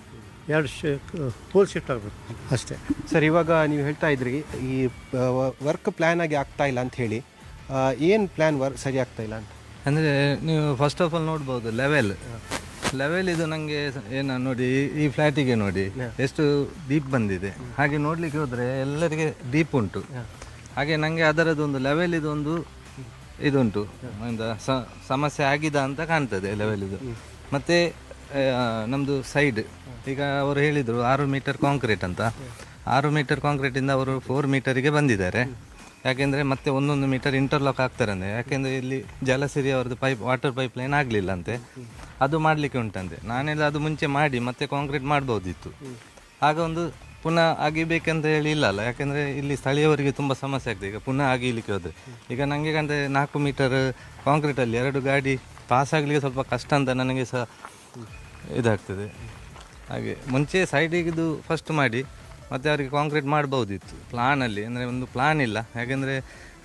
Speaker 13: ಎರಡು ಶಿ ಫುಲ್ ಶಿಫ್ಟ್ ಆಗಬೇಕು ಅಷ್ಟೇ
Speaker 1: ಸರ್ ಇವಾಗ ನೀವು ಹೇಳ್ತಾ ಇದ್ರಿ ಈ ವರ್ಕ್ ಪ್ಲಾನ್ ಆಗಿ ಆಗ್ತಾ ಇಲ್ಲ ಅಂತ ಹೇಳಿ ಏನು ಪ್ಲಾನ್ ವರ್ಕ್ ಸರಿ ಆಗ್ತಾ ಇಲ್ಲ ಅಂತ
Speaker 14: ಅಂದರೆ ನೀವು ಫಸ್ಟ್ ಆಫ್ ಆಲ್ ನೋಡ್ಬೋದು ಲೆವೆಲ್ ಲೆವೆಲ್ ಇದು ನನಗೆ ಏನು ನೋಡಿ ಈ- ಈ ಫ್ಲ್ಯಾಟಿಗೆ ನೋಡಿ ಎಷ್ಟು ಡೀಪ್ ಬಂದಿದೆ ಹಾಗೆ ನೋಡಲಿಕ್ಕೆ ಹೋದರೆ ಎಲ್ಲರಿಗೆ ಡೀಪ್ ಉಂಟು ಹಾಗೆ ನನಗೆ ಅದರದ್ದೊಂದು ಲೆವೆಲ್ ಇದೊಂದು ಇದುಂಟು ಒಂದು ಸ- ಸಮಸ್ಯೆ ಆಗಿದೆ ಅಂತ ಕಾಣ್ತದೆ ಲೆವೆಲ್ ಇದು ಮತ್ತು ನಮ್ಮದು ಸೈಡ್ ಈಗ ಅವರು ಹೇಳಿದರು ಆರು ಮೀಟರ್ ಕಾಂಕ್ರೀಟ್ ಅಂತ ಆರು ಮೀಟರ್ ಕಾಂಕ್ರೀಟಿಂದ ಅವರು ಫೋರ್ ಮೀಟರಿಗೆ ಬಂದಿದ್ದಾರೆ ಯಾಕೆಂದರೆ ಮತ್ತೆ ಒಂದೊಂದು ಮೀಟರ್ ಇಂಟರ್ಲಾಕ್ ಆಗ್ತಾರಂತೆ ಯಾಕೆಂದರೆ ಇಲ್ಲಿ ಜಲಸಿರಿ ಅವ್ರದ್ದು ಪೈಪ್ ವಾಟರ್ ಪೈಪ್ ಲೈನ್ ಆಗಲಿಲ್ಲ ಅಂತೆ ಅದು ಮಾಡಲಿಕ್ಕೆ ಉಂಟಂತೆ ನಾನೆಲ್ಲ ಅದು ಮುಂಚೆ ಮಾಡಿ ಮತ್ತೆ ಕಾಂಕ್ರೀಟ್ ಮಾಡ್ಬೋದಿತ್ತು ಆಗ ಒಂದು ಪುನಃ ಅಗಿಬೇಕಂತ ಹೇಳಿ ಇಲ್ಲ ಅಲ್ಲ ಯಾಕೆಂದರೆ ಇಲ್ಲಿ ಸ್ಥಳೀಯವರಿಗೆ ತುಂಬ ಸಮಸ್ಯೆ ಆಗ್ತದೆ ಈಗ ಪುನಃ ಅಗಿಲಿಕ್ಕೆ ಹೋದರೆ ಈಗ ನನಗೆ ಕಂಡ್ರೆ ನಾಲ್ಕು ಮೀಟರ್ ಕಾಂಕ್ರೀಟಲ್ಲಿ ಎರಡು ಗಾಡಿ ಪಾಸ್ ಆಗಲಿಕ್ಕೆ ಸ್ವಲ್ಪ ಕಷ್ಟ ಅಂತ ನನಗೆ ಸಹ ಇದಾಗ್ತದೆ ಹಾಗೆ ಮುಂಚೆ ಸೈಡಿಗಿದು ಫಸ್ಟ್ ಮಾಡಿ ಮತ್ತು ಅವರಿಗೆ ಕಾಂಕ್ರೀಟ್ ಮಾಡ್ಬೋದಿತ್ತು ಪ್ಲಾನಲ್ಲಿ ಅಂದರೆ ಒಂದು ಪ್ಲಾನ್ ಇಲ್ಲ ಯಾಕೆಂದರೆ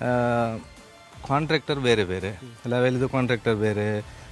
Speaker 14: ಕಾಂಟ್ರಾಕ್ಟರ್ ಬೇರೆ ಬೇರೆ ಲೆವೆಲ್ದು ಕಾಂಟ್ರಾಕ್ಟರ್ ಬೇರೆ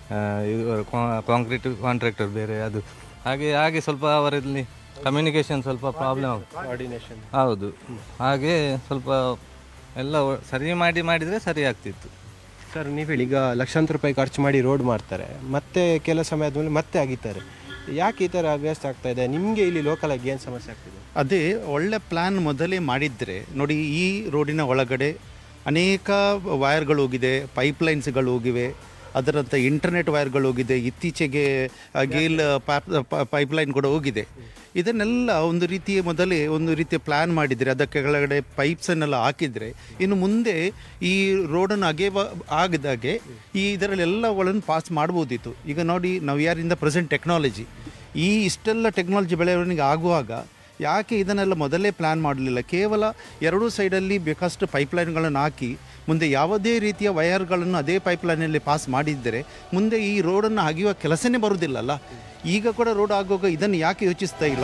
Speaker 14: ಕಾಂಕ್ರೀಟ್ ಕಾಂಟ್ರಾಕ್ಟರ್ ಬೇರೆ ಅದು ಹಾಗೆ ಹಾಗೆ ಸ್ವಲ್ಪ ಅವರಲ್ಲಿ ಕಮ್ಯುನಿಕೇಷನ್ ಸ್ವಲ್ಪ ಪ್ರಾಬ್ಲಮ್
Speaker 1: ಕೋಆರ್ಡಿನೇಷನ್
Speaker 14: ಹೌದು ಹಾಗೆ ಸ್ವಲ್ಪ ಎಲ್ಲ ಒ- ಸರಿ ಮಾಡಿ ಮಾಡಿದರೆ ಸರಿ ಆಗ್ತಿತ್ತು
Speaker 1: ಸರ್ ನೀವು ಹೇಳಿ ಈಗ ಲಕ್ಷಾಂತರ ರೂಪಾಯಿ ಖರ್ಚು ಮಾಡಿ ರೋಡ್ ಮಾಡ್ತಾರೆ ಮತ್ತೆ ಕೆಲ ಸಮಯ ಆದಮೇಲೆ ಮತ್ತೆ ಅಗಿತಾರೆ ಯಾಕೆ ಈ ಥರ ಅಭ್ಯಾಸ ಆಗ್ತಾ ಇದೆ ನಿಮಗೆ ಇಲ್ಲಿ ಲೋಕಲ್ ಆಗಿ ಏನು ಸಮಸ್ಯೆ ಆಗ್ತಿದೆ
Speaker 15: ಅದೇ ಒಳ್ಳೆ ಪ್ಲ್ಯಾನ್ ಮೊದಲೇ ಮಾಡಿದರೆ ನೋಡಿ ಈ ರೋಡಿನ ಒಳಗಡೆ ಅನೇಕ ವೈರ್ಗಳು ಹೋಗಿದೆ ಪೈಪ್ಲೈನ್ಸ್ಗಳು ಹೋಗಿವೆ ಅದರಂಥ ಇಂಟರ್ನೆಟ್ ವೈರ್ಗಳು ಹೋಗಿದೆ ಇತ್ತೀಚೆಗೆ ಆ, ಗೇಲ್ ಪ್ಯಾಪ್ ಪೈಪ್ಲೈನ್ ಕೂಡ ಹೋಗಿದೆ ಇದನ್ನೆಲ್ಲ ಒಂದು ರೀತಿಯ ಮೊದಲೇ ಒಂದು ರೀತಿಯ ಪ್ಲ್ಯಾನ್ ಮಾಡಿದರೆ ಅದಕ್ಕೆ ಕೆಳಗಡೆ ಪೈಪ್ಸನ್ನೆಲ್ಲ ಹಾಕಿದರೆ ಇನ್ನು ಮುಂದೆ ಈ ರೋಡನ್ನು ಅಗೆವ ಆಗದಾಗೆ ಈ ಇದರಲ್ಲೆಲ್ಲಗಳನ್ನು ಪಾಸ್ ಮಾಡ್ಬೋದಿತ್ತು ಈಗ ನೋಡಿ ನಾವು ಯಾರಿಂದ ಪ್ರೆಸೆಂಟ್ ಟೆಕ್ನಾಲಜಿ ಈ ಇಷ್ಟೆಲ್ಲ ಟೆಕ್ನಾಲಜಿ ಬೆಳವಣಿಗೆ ಆಗುವಾಗ ಯಾಕೆ ಇದನ್ನೆಲ್ಲ ಮೊದಲೇ ಪ್ಲ್ಯಾನ್ ಮಾಡಲಿಲ್ಲ ಕೇವಲ ಎರಡೂ ಸೈಡಲ್ಲಿ ಬೇಕಷ್ಟು ಪೈಪ್ಲೈನ್ಗಳನ್ನು ಹಾಕಿ ಮುಂದೆ ಯಾವುದೇ ರೀತಿಯ ವಯರ್ಗಳನ್ನು ಅದೇ ಪೈಪ್ಲೈನಲ್ಲಿ ಪಾಸ್ ಮಾಡಿದ್ದರೆ ಮುಂದೆ ಈ ರೋಡನ್ನು ಅಗೆಯುವ ಕೆಲಸನೇ ಬರುವುದಿಲ್ಲಲ್ಲ ಈಗ ಕೂಡ ರೋಡ್ ಆಗುವಾಗ ಇದನ್ನು ಯಾಕೆ ಯೋಚಿಸ್ತಾ ಇಲ್ಲ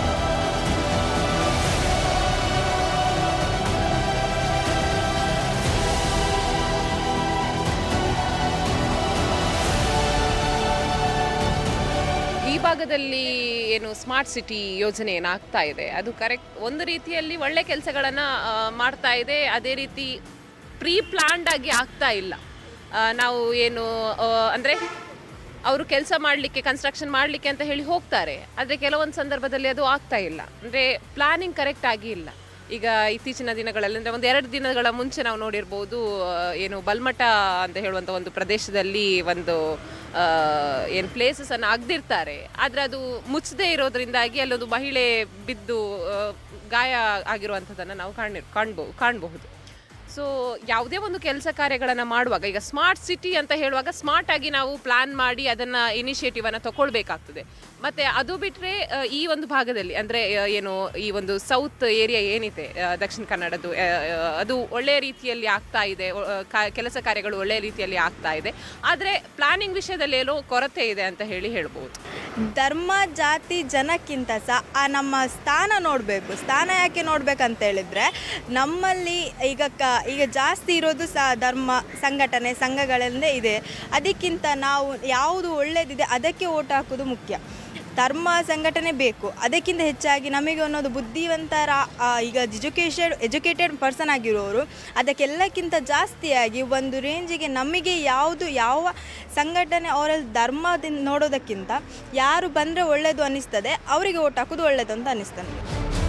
Speaker 16: ಈ ಭಾಗದಲ್ಲಿ ಏನು ಸ್ಮಾರ್ಟ್ ಸಿಟಿ ಯೋಜನೆ ಏನಾಗ್ತಾ ಇದೆ ಅದು ಕರೆಕ್ಟ್ ಒಂದು ರೀತಿಯಲ್ಲಿ ಒಳ್ಳೆ ಕೆಲಸಗಳನ್ನು ಮಾಡ್ತಾ ಇದೆ ಅದೇ ರೀತಿ ಪ್ರೀ ಪ್ಲಾನ್ಡ್ ಆಗಿ ಆಗ್ತಾ ಇಲ್ಲ ಆ, ನಾವು ಏನು ಅಂದರೆ ಅವರು ಕೆಲಸ ಮಾಡಲಿಕ್ಕೆ ಕನ್ಸ್ಟ್ರಕ್ಷನ್ ಮಾಡಲಿಕ್ಕೆ ಅಂತ ಹೇಳಿ ಹೋಗ್ತಾರೆ ಆದರೆ ಕೆಲವೊಂದು ಸಂದರ್ಭದಲ್ಲಿ ಅದು ಆಗ್ತಾ ಇಲ್ಲ ಅಂದರೆ ಪ್ಲಾನಿಂಗ್ ಕರೆಕ್ಟ್ ಆಗಿ ಇಲ್ಲ ಈಗ ಇತ್ತೀಚಿನ ದಿನಗಳಲ್ಲಿ ಅಂದರೆ ಒಂದು ಎರಡು ದಿನಗಳ ಮುಂಚೆ ನಾವು ನೋಡಿರ್ಬೋದು ಆ, ಏನು ಬಲ್ಮಠ ಅಂತ ಹೇಳುವಂಥ ಒಂದು ಪ್ರದೇಶದಲ್ಲಿ ಒಂದು ಆ, ಏನು ಪ್ಲೇಸಸನ್ನು ಅಗ್ದಿರ್ತಾರೆ ಆದರೆ ಅದು ಮುಚ್ಚದೇ ಇರೋದ್ರಿಂದಾಗಿ ಅಲ್ಲೊಂದು ಮಹಿಳೆ ಬಿದ್ದು ಆ, ಗಾಯ ಆಗಿರುವಂಥದ್ದನ್ನು ನಾವು ಕಾಣಿರ್ ಕಾಣ್ಬೋ ಕಾಣಬಹುದು ಸೊ ಯಾವುದೇ ಒಂದು ಕೆಲಸ ಕಾರ್ಯಗಳನ್ನು ಮಾಡುವಾಗ ಈಗ ಸ್ಮಾರ್ಟ್ ಸಿಟಿ ಅಂತ ಹೇಳುವಾಗ ಸ್ಮಾರ್ಟ್ ಆಗಿ ನಾವು ಪ್ಲಾನ್ ಮಾಡಿ ಅದನ್ನು ಇನಿಷಿಯೇಟಿವ್ ಅನ್ನು ತಗೊಳ್ಬೇಕಾಗ್ತದೆ ಮತ್ತು ಅದು ಬಿಟ್ಟರೆ ಈ ಒಂದು ಭಾಗದಲ್ಲಿ ಅಂದರೆ ಏನು ಈ ಒಂದು ಸೌತ್ ಏರಿಯಾ ಏನಿದೆ ಆ, ದಕ್ಷಿಣ ಕನ್ನಡದ್ದು ಆ, ಆ, ಅದು ಒಳ್ಳೆಯ ರೀತಿಯಲ್ಲಿ ಆಗ್ತಾ ಇದೆ ಒ- ಆ, ಕಾ- ಕೆಲಸ ಕಾರ್ಯಗಳು ಒಳ್ಳೆಯ ರೀತಿಯಲ್ಲಿ ಆಗ್ತಾ ಇದೆ ಆದರೆ ಪ್ಲಾನಿಂಗ್ ವಿಷಯದಲ್ಲಿ ಏನೋ ಕೊರತೆ ಇದೆ ಅಂತ ಹೇಳಿ ಹೇಳ್ಬೋದು
Speaker 17: ಧರ್ಮ ಜಾತಿ ಜನಕ್ಕಿಂತ ಸಹ ಆ ನಮ್ಮ ಸ್ಥಾನ ನೋಡಬೇಕು ಸ್ಥಾನ ಯಾಕೆ ನೋಡ್ಬೇಕಂತ ಹೇಳಿದ್ರೆ ನಮ್ಮಲ್ಲಿ ಈಗ ಕ ಈಗ ಜಾಸ್ತಿ ಇರೋದು ಸಹ ಧರ್ಮ ಸಂಘಟನೆ ಸಂಘಗಳಲ್ಲೇ ಇದೆ ಅದಕ್ಕಿಂತ ನಾವು ಯಾವುದು ಒಳ್ಳೆಯದಿದೆ ಅದಕ್ಕೆ ಓಟ್ ಹಾಕೋದು ಮುಖ್ಯ ಧರ್ಮ ಸಂಘಟನೆ ಬೇಕು ಅದಕ್ಕಿಂತ ಹೆಚ್ಚಾಗಿ ನಮಗೆ ಅನ್ನೋದು ಬುದ್ಧಿವಂತರ ಆ, ಈಗ ಎಜುಕೇಷನ್ ಎಜುಕೇಟೆಡ್ ಪರ್ಸನ್ ಆಗಿರೋರು ಅದಕ್ಕೆಲ್ಲಕ್ಕಿಂತ ಜಾಸ್ತಿಯಾಗಿ ಒಂದು ರೇಂಜಿಗೆ ನಮಗೆ ಯಾವುದು ಯಾವ ಸಂಘಟನೆ ಅವರಲ್ಲಿ ಧರ್ಮದಿಂದ ನೋಡೋದಕ್ಕಿಂತ ಯಾರು ಬಂದರೆ ಒಳ್ಳೆಯದು ಅನ್ನಿಸ್ತದೆ ಅವರಿಗೆ ಓಟ್ ಹಾಕೋದು ಒಳ್ಳೆಯದು ಅಂತ ಅನ್ನಿಸ್ತದೆ ನನಗೆ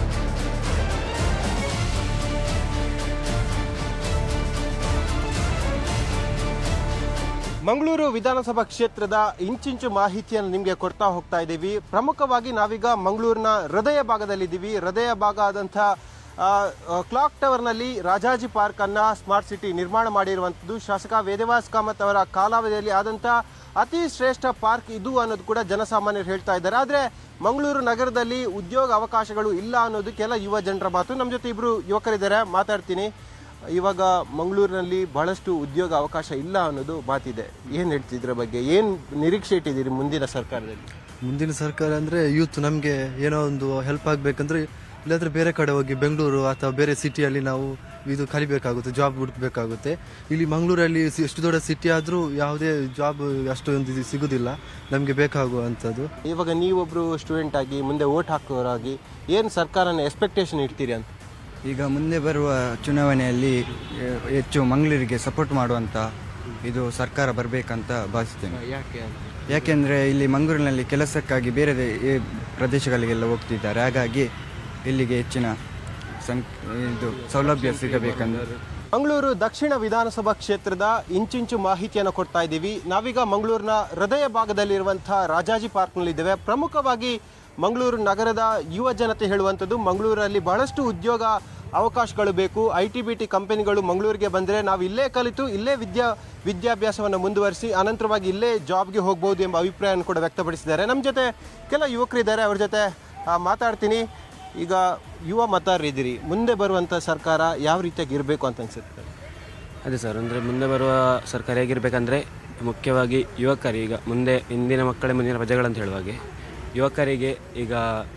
Speaker 1: ಮಂಗಳೂರು ವಿಧಾನಸಭಾ ಕ್ಷೇತ್ರದ ಇಂಚಿಂಚು ಮಾಹಿತಿಯನ್ನು ನಿಮಗೆ ಕೊಡ್ತಾ ಹೋಗ್ತಾ ಇದ್ದೀವಿ ಪ್ರಮುಖವಾಗಿ ನಾವೀಗ ಮಂಗಳೂರಿನ ಹೃದಯ ಭಾಗದಲ್ಲಿದ್ದೀವಿ ಹೃದಯ ಭಾಗ ಆದಂಥ ಆ, ಆ, ಕ್ಲಾಕ್ ಟವರ್ನಲ್ಲಿ ರಾಜಾಜಿ ಪಾರ್ಕ್ ಅನ್ನ ಸ್ಮಾರ್ಟ್ ಸಿಟಿ ನಿರ್ಮಾಣ ಮಾಡಿರುವಂಥದ್ದು ಶಾಸಕ ವೇದವಾಸ್ ಕಾಮತ್ ಅವರ ಕಾಲಾವಧಿಯಲ್ಲಿ ಆದಂಥ ಅತಿ ಶ್ರೇಷ್ಠ ಪಾರ್ಕ್ ಇದು ಅನ್ನೋದು ಕೂಡ ಜನಸಾಮಾನ್ಯರು ಹೇಳ್ತಾ ಇದ್ದಾರೆ ಆದರೆ ಮಂಗಳೂರು ನಗರದಲ್ಲಿ ಉದ್ಯೋಗ ಅವಕಾಶಗಳು ಇಲ್ಲ ಅನ್ನೋದು ಕೆಲ ಯುವ ಜನರ ಮಾತು ನಮ್ಮ ಜೊತೆ ಇಬ್ಬರು ಯುವಕರಿದ್ದಾರೆ ಮಾತಾಡ್ತೀನಿ ಇವಾಗ ಮಂಗಳೂರಿನಲ್ಲಿ ಬಹಳಷ್ಟು ಉದ್ಯೋಗ ಅವಕಾಶ ಇಲ್ಲ ಅನ್ನೋದು ಮಾತಿದೆ ಏನು ಹೇಳ್ತಿದ್ರ ಬಗ್ಗೆ ಏನು ನಿರೀಕ್ಷೆ ಇಟ್ಟಿದ್ದೀರಿ ಮುಂದಿನ ಸರ್ಕಾರದಲ್ಲಿ
Speaker 18: ಮುಂದಿನ ಸರ್ಕಾರ ಅಂದರೆ ಯೂತ್ ನಮಗೆ ಏನೋ ಒಂದು ಹೆಲ್ಪ್ ಆಗಬೇಕಂದ್ರೆ ಇಲ್ಲಾಂದರೆ ಬೇರೆ ಕಡೆ ಹೋಗಿ ಬೆಂಗಳೂರು ಅಥವಾ ಬೇರೆ ಸಿಟಿಯಲ್ಲಿ ನಾವು ಇದು ಕಲಿಬೇಕಾಗುತ್ತೆ ಜಾಬ್ ಹುಡುಕಬೇಕಾಗುತ್ತೆ ಇಲ್ಲಿ ಮಂಗಳೂರಲ್ಲಿ ಸಿ- ಎಷ್ಟು ದೊಡ್ಡ ಸಿಟಿ ಆದರೂ ಯಾವುದೇ ಜಾಬ್ ಅಷ್ಟೊಂದು ಇದು ಸಿಗೋದಿಲ್ಲ ನಮಗೆ ಬೇಕಾಗುವಂಥದ್ದು
Speaker 1: ಇವಾಗ ನೀವೊಬ್ರು ಸ್ಟೂಡೆಂಟ್ ಆಗಿ ಮುಂದೆ ಓಟ್ ಹಾಕೋರಾಗಿ ಏನು ಸರ್ಕಾರನ ಎಕ್ಸ್ಪೆಕ್ಟೇಷನ್ ಇಡ್ತೀರಿ ಅಂತ
Speaker 19: ಈಗ ಮುಂದೆ ಬರುವ ಚುನಾವಣೆಯಲ್ಲಿ ಆ, ಹೆಚ್ಚು ಮಂಗಳೂರಿಗೆ ಸಪೋರ್ಟ್ ಮಾಡುವಂಥ ಇದು ಸರ್ಕಾರ ಬರಬೇಕಂತ ಭಾವಿಸ್ತೇನೆ
Speaker 1: ಯಾಕೆ
Speaker 19: ಯಾಕೆಂದರೆ ಇಲ್ಲಿ ಮಂಗಳೂರಿನಲ್ಲಿ ಕೆಲಸಕ್ಕಾಗಿ ಬೇರೆ ದೇ- ಈ ಪ್ರದೇಶಗಳಿಗೆಲ್ಲ ಹೋಗ್ತಿದ್ದಾರೆ ಹಾಗಾಗಿ ಇಲ್ಲಿಗೆ ಹೆಚ್ಚಿನ ಸಂ ಇದು ಸೌಲಭ್ಯ ಸಿಗಬೇಕಂದ್ರೆ
Speaker 1: ಮಂಗಳೂರು ದಕ್ಷಿಣ ವಿಧಾನಸಭಾ ಕ್ಷೇತ್ರದ ಇಂಚಿಂಚು ಮಾಹಿತಿಯನ್ನು ಕೊಡ್ತಾ ಇದ್ದೀವಿ ನಾವೀಗ ಮಂಗಳೂರಿನ ಹೃದಯ ಭಾಗದಲ್ಲಿರುವಂಥ ರಾಜಾಜಿ ಪಾರ್ಕ್ನಲ್ಲಿದ್ದೇವೆ ಪ್ರಮುಖವಾಗಿ ಮಂಗಳೂರು ನಗರದ ಯುವ ಜನತೆ ಹೇಳುವಂಥದ್ದು ಮಂಗಳೂರಲ್ಲಿ ಬಹಳಷ್ಟು ಉದ್ಯೋಗ ಅವಕಾಶಗಳು ಬೇಕು ಐ ಟಿ ಬಿ ಟಿ ಕಂಪನಿಗಳು ಮಂಗಳೂರಿಗೆ ಬಂದರೆ ನಾವು ಇಲ್ಲೇ ಕಲಿತು ಇಲ್ಲೇ ವಿದ್ಯಾ ವಿದ್ಯಾಭ್ಯಾಸವನ್ನು ಮುಂದುವರಿಸಿ ಅನಂತರವಾಗಿ ಇಲ್ಲೇ ಜಾಬ್ಗೆ ಹೋಗ್ಬೋದು ಎಂಬ ಅಭಿಪ್ರಾಯವನ್ನು ಕೂಡ ವ್ಯಕ್ತಪಡಿಸಿದ್ದಾರೆ ನಮ್ಮ ಜೊತೆ ಕೆಲ ಯುವಕರಿದ್ದಾರೆ ಅವ್ರ ಜೊತೆ ಆ, ಮಾತಾಡ್ತೀನಿ ಈಗ ಯುವ ಮತದಾರರಿದ್ದೀರಿ ಮುಂದೆ ಬರುವಂಥ ಸರ್ಕಾರ ಯಾವ ರೀತಿಯಾಗಿ ಇರಬೇಕು ಅಂತ ಅನ್ಸುತ್ತೆ
Speaker 20: ಅದೇ ಸರ್ ಅಂದರೆ ಮುಂದೆ ಬರುವ ಸರ್ಕಾರ ಹೇಗಿರಬೇಕಂದ್ರೆ ಮುಖ್ಯವಾಗಿ ಯುವಕರು ಈಗ ಮುಂದೆ ಇಂದಿನ ಮಕ್ಕಳೇ ಮುಂದಿನ ಪ್ರಜೆಗಳಂತ ಹೇಳುವಾಗೆ ಯುವಕರಿಗೆ ಈಗ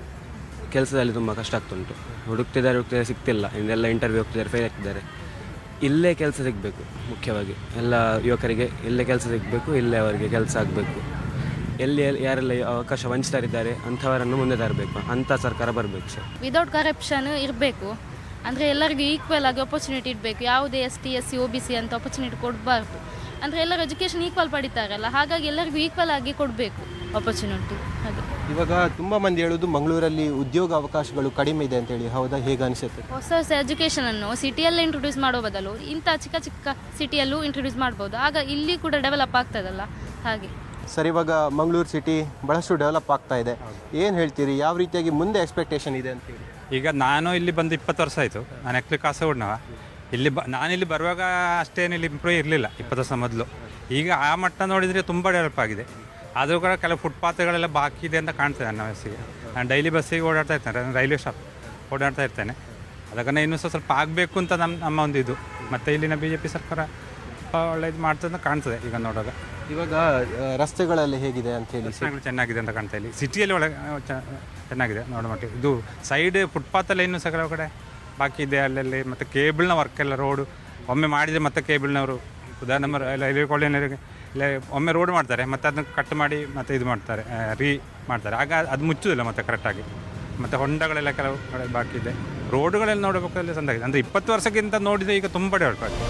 Speaker 20: ಕೆಲಸದಲ್ಲಿ ತುಂಬ ಕಷ್ಟ ಆಗ್ತುಂಟು ಹುಡುಕ್ತಿದ್ದಾರೆ ಹುಡುಕ್ತಿದ್ದಾರೆ ಸಿಗ್ತಿಲ್ಲ ಇನ್ನೆಲ್ಲ ಇಂಟರ್ವ್ಯೂ ಹೋಗ್ತಿದ್ದಾರೆ ಫೇಲ್ ಆಗ್ತಿದ್ದಾರೆ ಇಲ್ಲೇ ಕೆಲಸ ಸಿಗಬೇಕು ಮುಖ್ಯವಾಗಿ ಎಲ್ಲ ಯುವಕರಿಗೆ ಇಲ್ಲೇ ಕೆಲಸ ಸಿಗಬೇಕು ಇಲ್ಲೇ ಅವರಿಗೆ ಕೆಲಸ ಆಗಬೇಕು ಎಲ್ಲಿ ಎಲ್ಲಿ- ಯಾರೆಲ್ಲ ಅವಕಾಶ ವಂಚಿತರಿದ್ದಾರೆ ಅಂಥವರನ್ನು ಮುಂದೆ ತರಬೇಕು ಅಂಥ ಸರ್ಕಾರ ಬರಬೇಕು ಸರ್
Speaker 21: ವಿದೌಟ್ ಕರಪ್ಷನ್ ಇರಬೇಕು ಅಂದರೆ ಎಲ್ಲರಿಗೂ ಈಕ್ವಲ್ ಆಗಿ ಅಪರ್ಚುನಿಟಿ ಇಡಬೇಕು ಯಾವುದೇ S T S C O B C ಅಂತ ಅಪರ್ಚುನಿಟಿ ಕೊಡಬಾರ್ದು ಅಂದರೆ ಎಲ್ಲರೂ ಎಜುಕೇಷನ್ ಈಕ್ವಲ್ ಪಡಿತಾರಲ್ಲ ಹಾಗಾಗಿ ಎಲ್ಲರಿಗೂ ಈಕ್ವಲ್ ಆಗಿ ಕೊಡಬೇಕು ಅಪರ್ಚುನಿಟಿ ಅದು
Speaker 1: ಇವಾಗ ತುಂಬ ಮಂದಿ ಹೇಳೋದು ಮಂಗಳೂರಲ್ಲಿ ಉದ್ಯೋಗ ಅವಕಾಶಗಳು ಕಡಿಮೆ ಇದೆ ಅಂತೇಳಿ ಹೌದಾ ಹೇಗೆ ಅನಿಸುತ್ತೆ
Speaker 21: ಹೊಸ ಹೊಸ ಎಜುಕೇಷನನ್ನು ಸಿಟಿಯಲ್ಲೇ ಇಂಟ್ರೊಡ್ಯೂಸ್ ಮಾಡೋ ಬದಲು ಇಂಥ ಚಿಕ್ಕ ಚಿಕ್ಕ ಸಿಟಿಯಲ್ಲೂ ಇಂಟ್ರೊಡ್ಯೂಸ್ ಮಾಡ್ಬೋದು ಆಗ ಇಲ್ಲಿ ಕೂಡ ಡೆವಲಪ್ ಆಗ್ತದಲ್ಲ ಹಾಗೆ
Speaker 1: ಸರ್ ಇವಾಗ ಮಂಗಳೂರು ಸಿಟಿ ಬಹಳಷ್ಟು ಡೆವಲಪ್ ಆಗ್ತಾ ಇದೆ ಏನು ಹೇಳ್ತೀರಿ ಯಾವ ರೀತಿಯಾಗಿ ಮುಂದೆ ಎಕ್ಸ್ಪೆಕ್ಟೇಷನ್ ಇದೆ ಅಂತೇಳಿ
Speaker 22: ಈಗ ನಾನು ಇಲ್ಲಿ ಬಂದು ಇಪ್ಪತ್ತು ವರ್ಷ ಆಯಿತು ನಾನು ಆ್ಯಕ್ಚುಲಿ ಕಾಸರಗೋಡ್ನವ ಇಲ್ಲಿ ಬ ನಾನಿಲ್ಲಿ ಬರುವಾಗ ಅಷ್ಟೇನಿಲ್ಲಿ ಇಂಪ್ರೂವ್ ಇರಲಿಲ್ಲ ಇಪ್ಪತ್ತು ವರ್ಷ ಮೊದಲು ಈಗ ಆ ಮಟ್ಟ ನೋಡಿದರೆ ತುಂಬ ಡೆವಲಪ್ ಆಗಿದೆ ಆದರೂ ಕೂಡ ಕೆಲವು ಫುಟ್ಪಾತ್ಗಳೆಲ್ಲ ಬಾಕಿ ಇದೆ ಅಂತ ಕಾಣ್ತದೆ ನನ್ನ ವಯಸ್ಸಿಗೆ ನಾನು ಡೈಲಿ ಬಸ್ಸಿಗೆ ಓಡಾಡ್ತಾ ಇರ್ತೇನೆ ನಾನು ರೈಲ್ವೆ ಸ್ಟಾಪ್ ಓಡಾಡ್ತಾ ಇರ್ತೇನೆ ಅದಕ್ಕನ್ನ ಇನ್ನೂ ಸ್ವಲ್ಪ ಸ್ವಲ್ಪ ಆಗಬೇಕು ಅಂತ ನಮ್ಮ ನಮ್ಮ ಒಂದು ಇದು ಮತ್ತು ಇಲ್ಲಿನ ಬಿ ಜೆ ಪಿ ಸರ್ಕಾರ ಆ, ಒಳ್ಳೇದು ಮಾಡ್ತದೆ ಅಂತ ಕಾಣ್ತದೆ ಈಗ ನೋಡುವಾಗ
Speaker 1: ಇವಾಗ ಆ, ರಸ್ತೆಗಳಲ್ಲಿ ಹೇಗಿದೆ ಅಂತ ಹೇಳಿ
Speaker 22: ರಸ್ತೆಗಳು ಚೆನ್ನಾಗಿದೆ ಅಂತ ಕಾಣ್ತಾ ಇಲ್ಲಿ ಸಿಟಿಯಲ್ಲಿ ಒಳಗೆ ಆ, ಚ- ಚೆನ್ನಾಗಿದೆ ನೋಡೋ ಮಟ್ಟಿಗೆ ಇದು ಸೈಡ್ ಫುಟ್ಪಾತಲ್ಲ ಇನ್ನೂ ಸಹ ಕೆಲವು ಕಡೆ ಬಾಕಿ ಇದೆ ಅಲ್ಲಲ್ಲಿ ಮತ್ತು ಕೇಬಲ್ನ ವರ್ಕ್ ಎಲ್ಲ ರೋಡು ಒಮ್ಮೆ ಮಾಡಿದರೆ ಮತ್ತೆ ಕೇಬಲ್ನವರು ಉದಾಹರಣೆ ನಮ್ಮ ರೈಲ್ವೆ ಕಾಲೋನಿಯವರಿಗೆ ಇಲ್ಲ ಒಮ್ಮೆ ರೋಡ್ ಮಾಡ್ತಾರೆ ಮತ್ತು ಅದನ್ನ ಕಟ್ ಮಾಡಿ ಮತ್ತೆ ಇದು ಮಾಡ್ತಾರೆ ರೀ ಮಾಡ್ತಾರೆ ಆಗ ಅದು ಮುಚ್ಚುದಿಲ್ಲ ಮತ್ತೆ ಕರೆಕ್ಟಾಗಿ ಮತ್ತು ಹೊಂಡಗಳೆಲ್ಲ ಕೆಲವು ಕಡೆ ಬಾಕಿ ಇದೆ ರೋಡುಗಳೆಲ್ಲ ನೋಡಬೇಕಾದ್ರೆ ಸಂದಾಗಿದೆ ಅಂದರೆ ಇಪ್ಪತ್ತು ವರ್ಷಕ್ಕಿಂತ ನೋಡಿದರೆ ಈಗ ತುಂಬ ಡೆವಲಪ್ ಆಗಿದೆ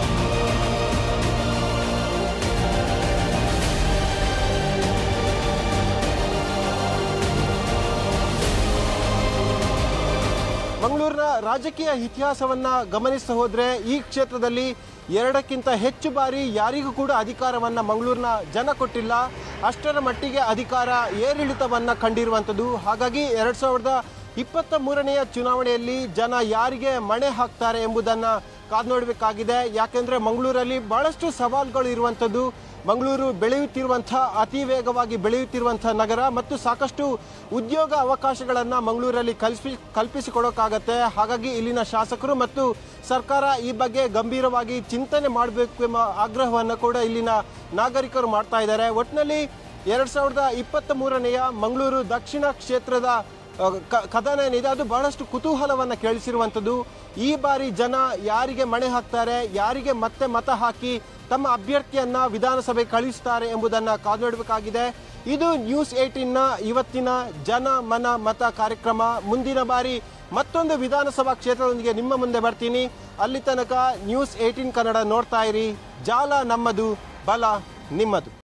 Speaker 1: ಮಂಗಳೂರಿನ ರಾಜಕೀಯ ಇತಿಹಾಸವನ್ನ ಗಮನಿಸ್ತಾ ಹೋದ್ರೆ ಈ ಕ್ಷೇತ್ರದಲ್ಲಿ ಎರಡಕ್ಕಿಂತ ಹೆಚ್ಚು ಬಾರಿ ಯಾರಿಗೂ ಕೂಡ ಅಧಿಕಾರವನ್ನ ಮಂಗಳೂರಿನ ಜನ ಕೊಟ್ಟಿಲ್ಲ ಅಷ್ಟರ ಮಟ್ಟಿಗೆ ಅಧಿಕಾರ ಏರಿಳಿತವನ್ನ ಕಂಡಿರುವಂಥದ್ದು ಹಾಗಾಗಿ ಎರಡ್ ಸಾವಿರದ ಇಪ್ಪತ್ತ ಮೂರನೆಯ ಚುನಾವಣೆಯಲ್ಲಿ ಜನ ಯಾರಿಗೆ ಮಣೆ ಹಾಕ್ತಾರೆ ಎಂಬುದನ್ನ ಕಾದು ನೋಡಬೇಕಾಗಿದೆ ಯಾಕೆಂದ್ರೆ ಮಂಗಳೂರಲ್ಲಿ ಬಹಳಷ್ಟು ಸವಾಲುಗಳು ಇರುವಂಥದ್ದು ಮಂಗಳೂರು ಬೆಳೆಯುತ್ತಿರುವಂಥ ಅತಿ ವೇಗವಾಗಿ ಬೆಳೆಯುತ್ತಿರುವಂಥ ನಗರ ಮತ್ತು ಸಾಕಷ್ಟು ಉದ್ಯೋಗ ಅವಕಾಶಗಳನ್ನು ಮಂಗಳೂರಲ್ಲಿ ಕಲ್ಪಿ ಕಲ್ಪಿಸಿಕೊಡೋಕ್ಕಾಗತ್ತೆ ಹಾಗಾಗಿ ಇಲ್ಲಿನ ಶಾಸಕರು ಮತ್ತು ಸರ್ಕಾರ ಈ ಬಗ್ಗೆ ಗಂಭೀರವಾಗಿ ಚಿಂತನೆ ಮಾಡಬೇಕು ಎಂಬ ಆಗ್ರಹವನ್ನು ಕೂಡ ಇಲ್ಲಿನ ನಾಗರಿಕರು ಮಾಡ್ತಾ ಇದ್ದಾರೆ ಒಟ್ಟಿನಲ್ಲಿ ಎರಡು ಸಾವಿರದ ಇಪ್ಪತ್ತ ಮೂರನೆಯ ಮಂಗಳೂರು ದಕ್ಷಿಣ ಕ್ಷೇತ್ರದ ಆ, ಕ- ಕದನ ಏನಿದೆ ಅದು ಬಹಳಷ್ಟು ಕುತೂಹಲವನ್ನು ಕೇಳಿಸಿರುವಂಥದ್ದು ಈ ಬಾರಿ ಜನ ಯಾರಿಗೆ ಮಣೆ ಹಾಕ್ತಾರೆ ಯಾರಿಗೆ ಮತ್ತೆ ಮತ ಹಾಕಿ ತಮ್ಮ ಅಭ್ಯರ್ಥಿಯನ್ನ ವಿಧಾನಸಭೆ ಕಳಿಸ್ತಾರೆ ಎಂಬುದನ್ನು ಕಾದು ನೋಡಬೇಕಾಗಿದೆ ಇದು ನ್ಯೂಸ್ ಏಟೀನ್ನ ಇವತ್ತಿನ ಜನ ಮನ ಮತ ಕಾರ್ಯಕ್ರಮ ಮುಂದಿನ ಬಾರಿ ಮತ್ತೊಂದು ವಿಧಾನಸಭಾ ಕ್ಷೇತ್ರದೊಂದಿಗೆ ನಿಮ್ಮ ಮುಂದೆ ಬರ್ತೀನಿ ಅಲ್ಲಿ ತನಕ ನ್ಯೂಸ್ ಏಟೀನ್ ಕನ್ನಡ ನೋಡ್ತಾ ಇರಿ ಜಾಲ ನಮ್ಮದು ಬಲ ನಿಮ್ಮದು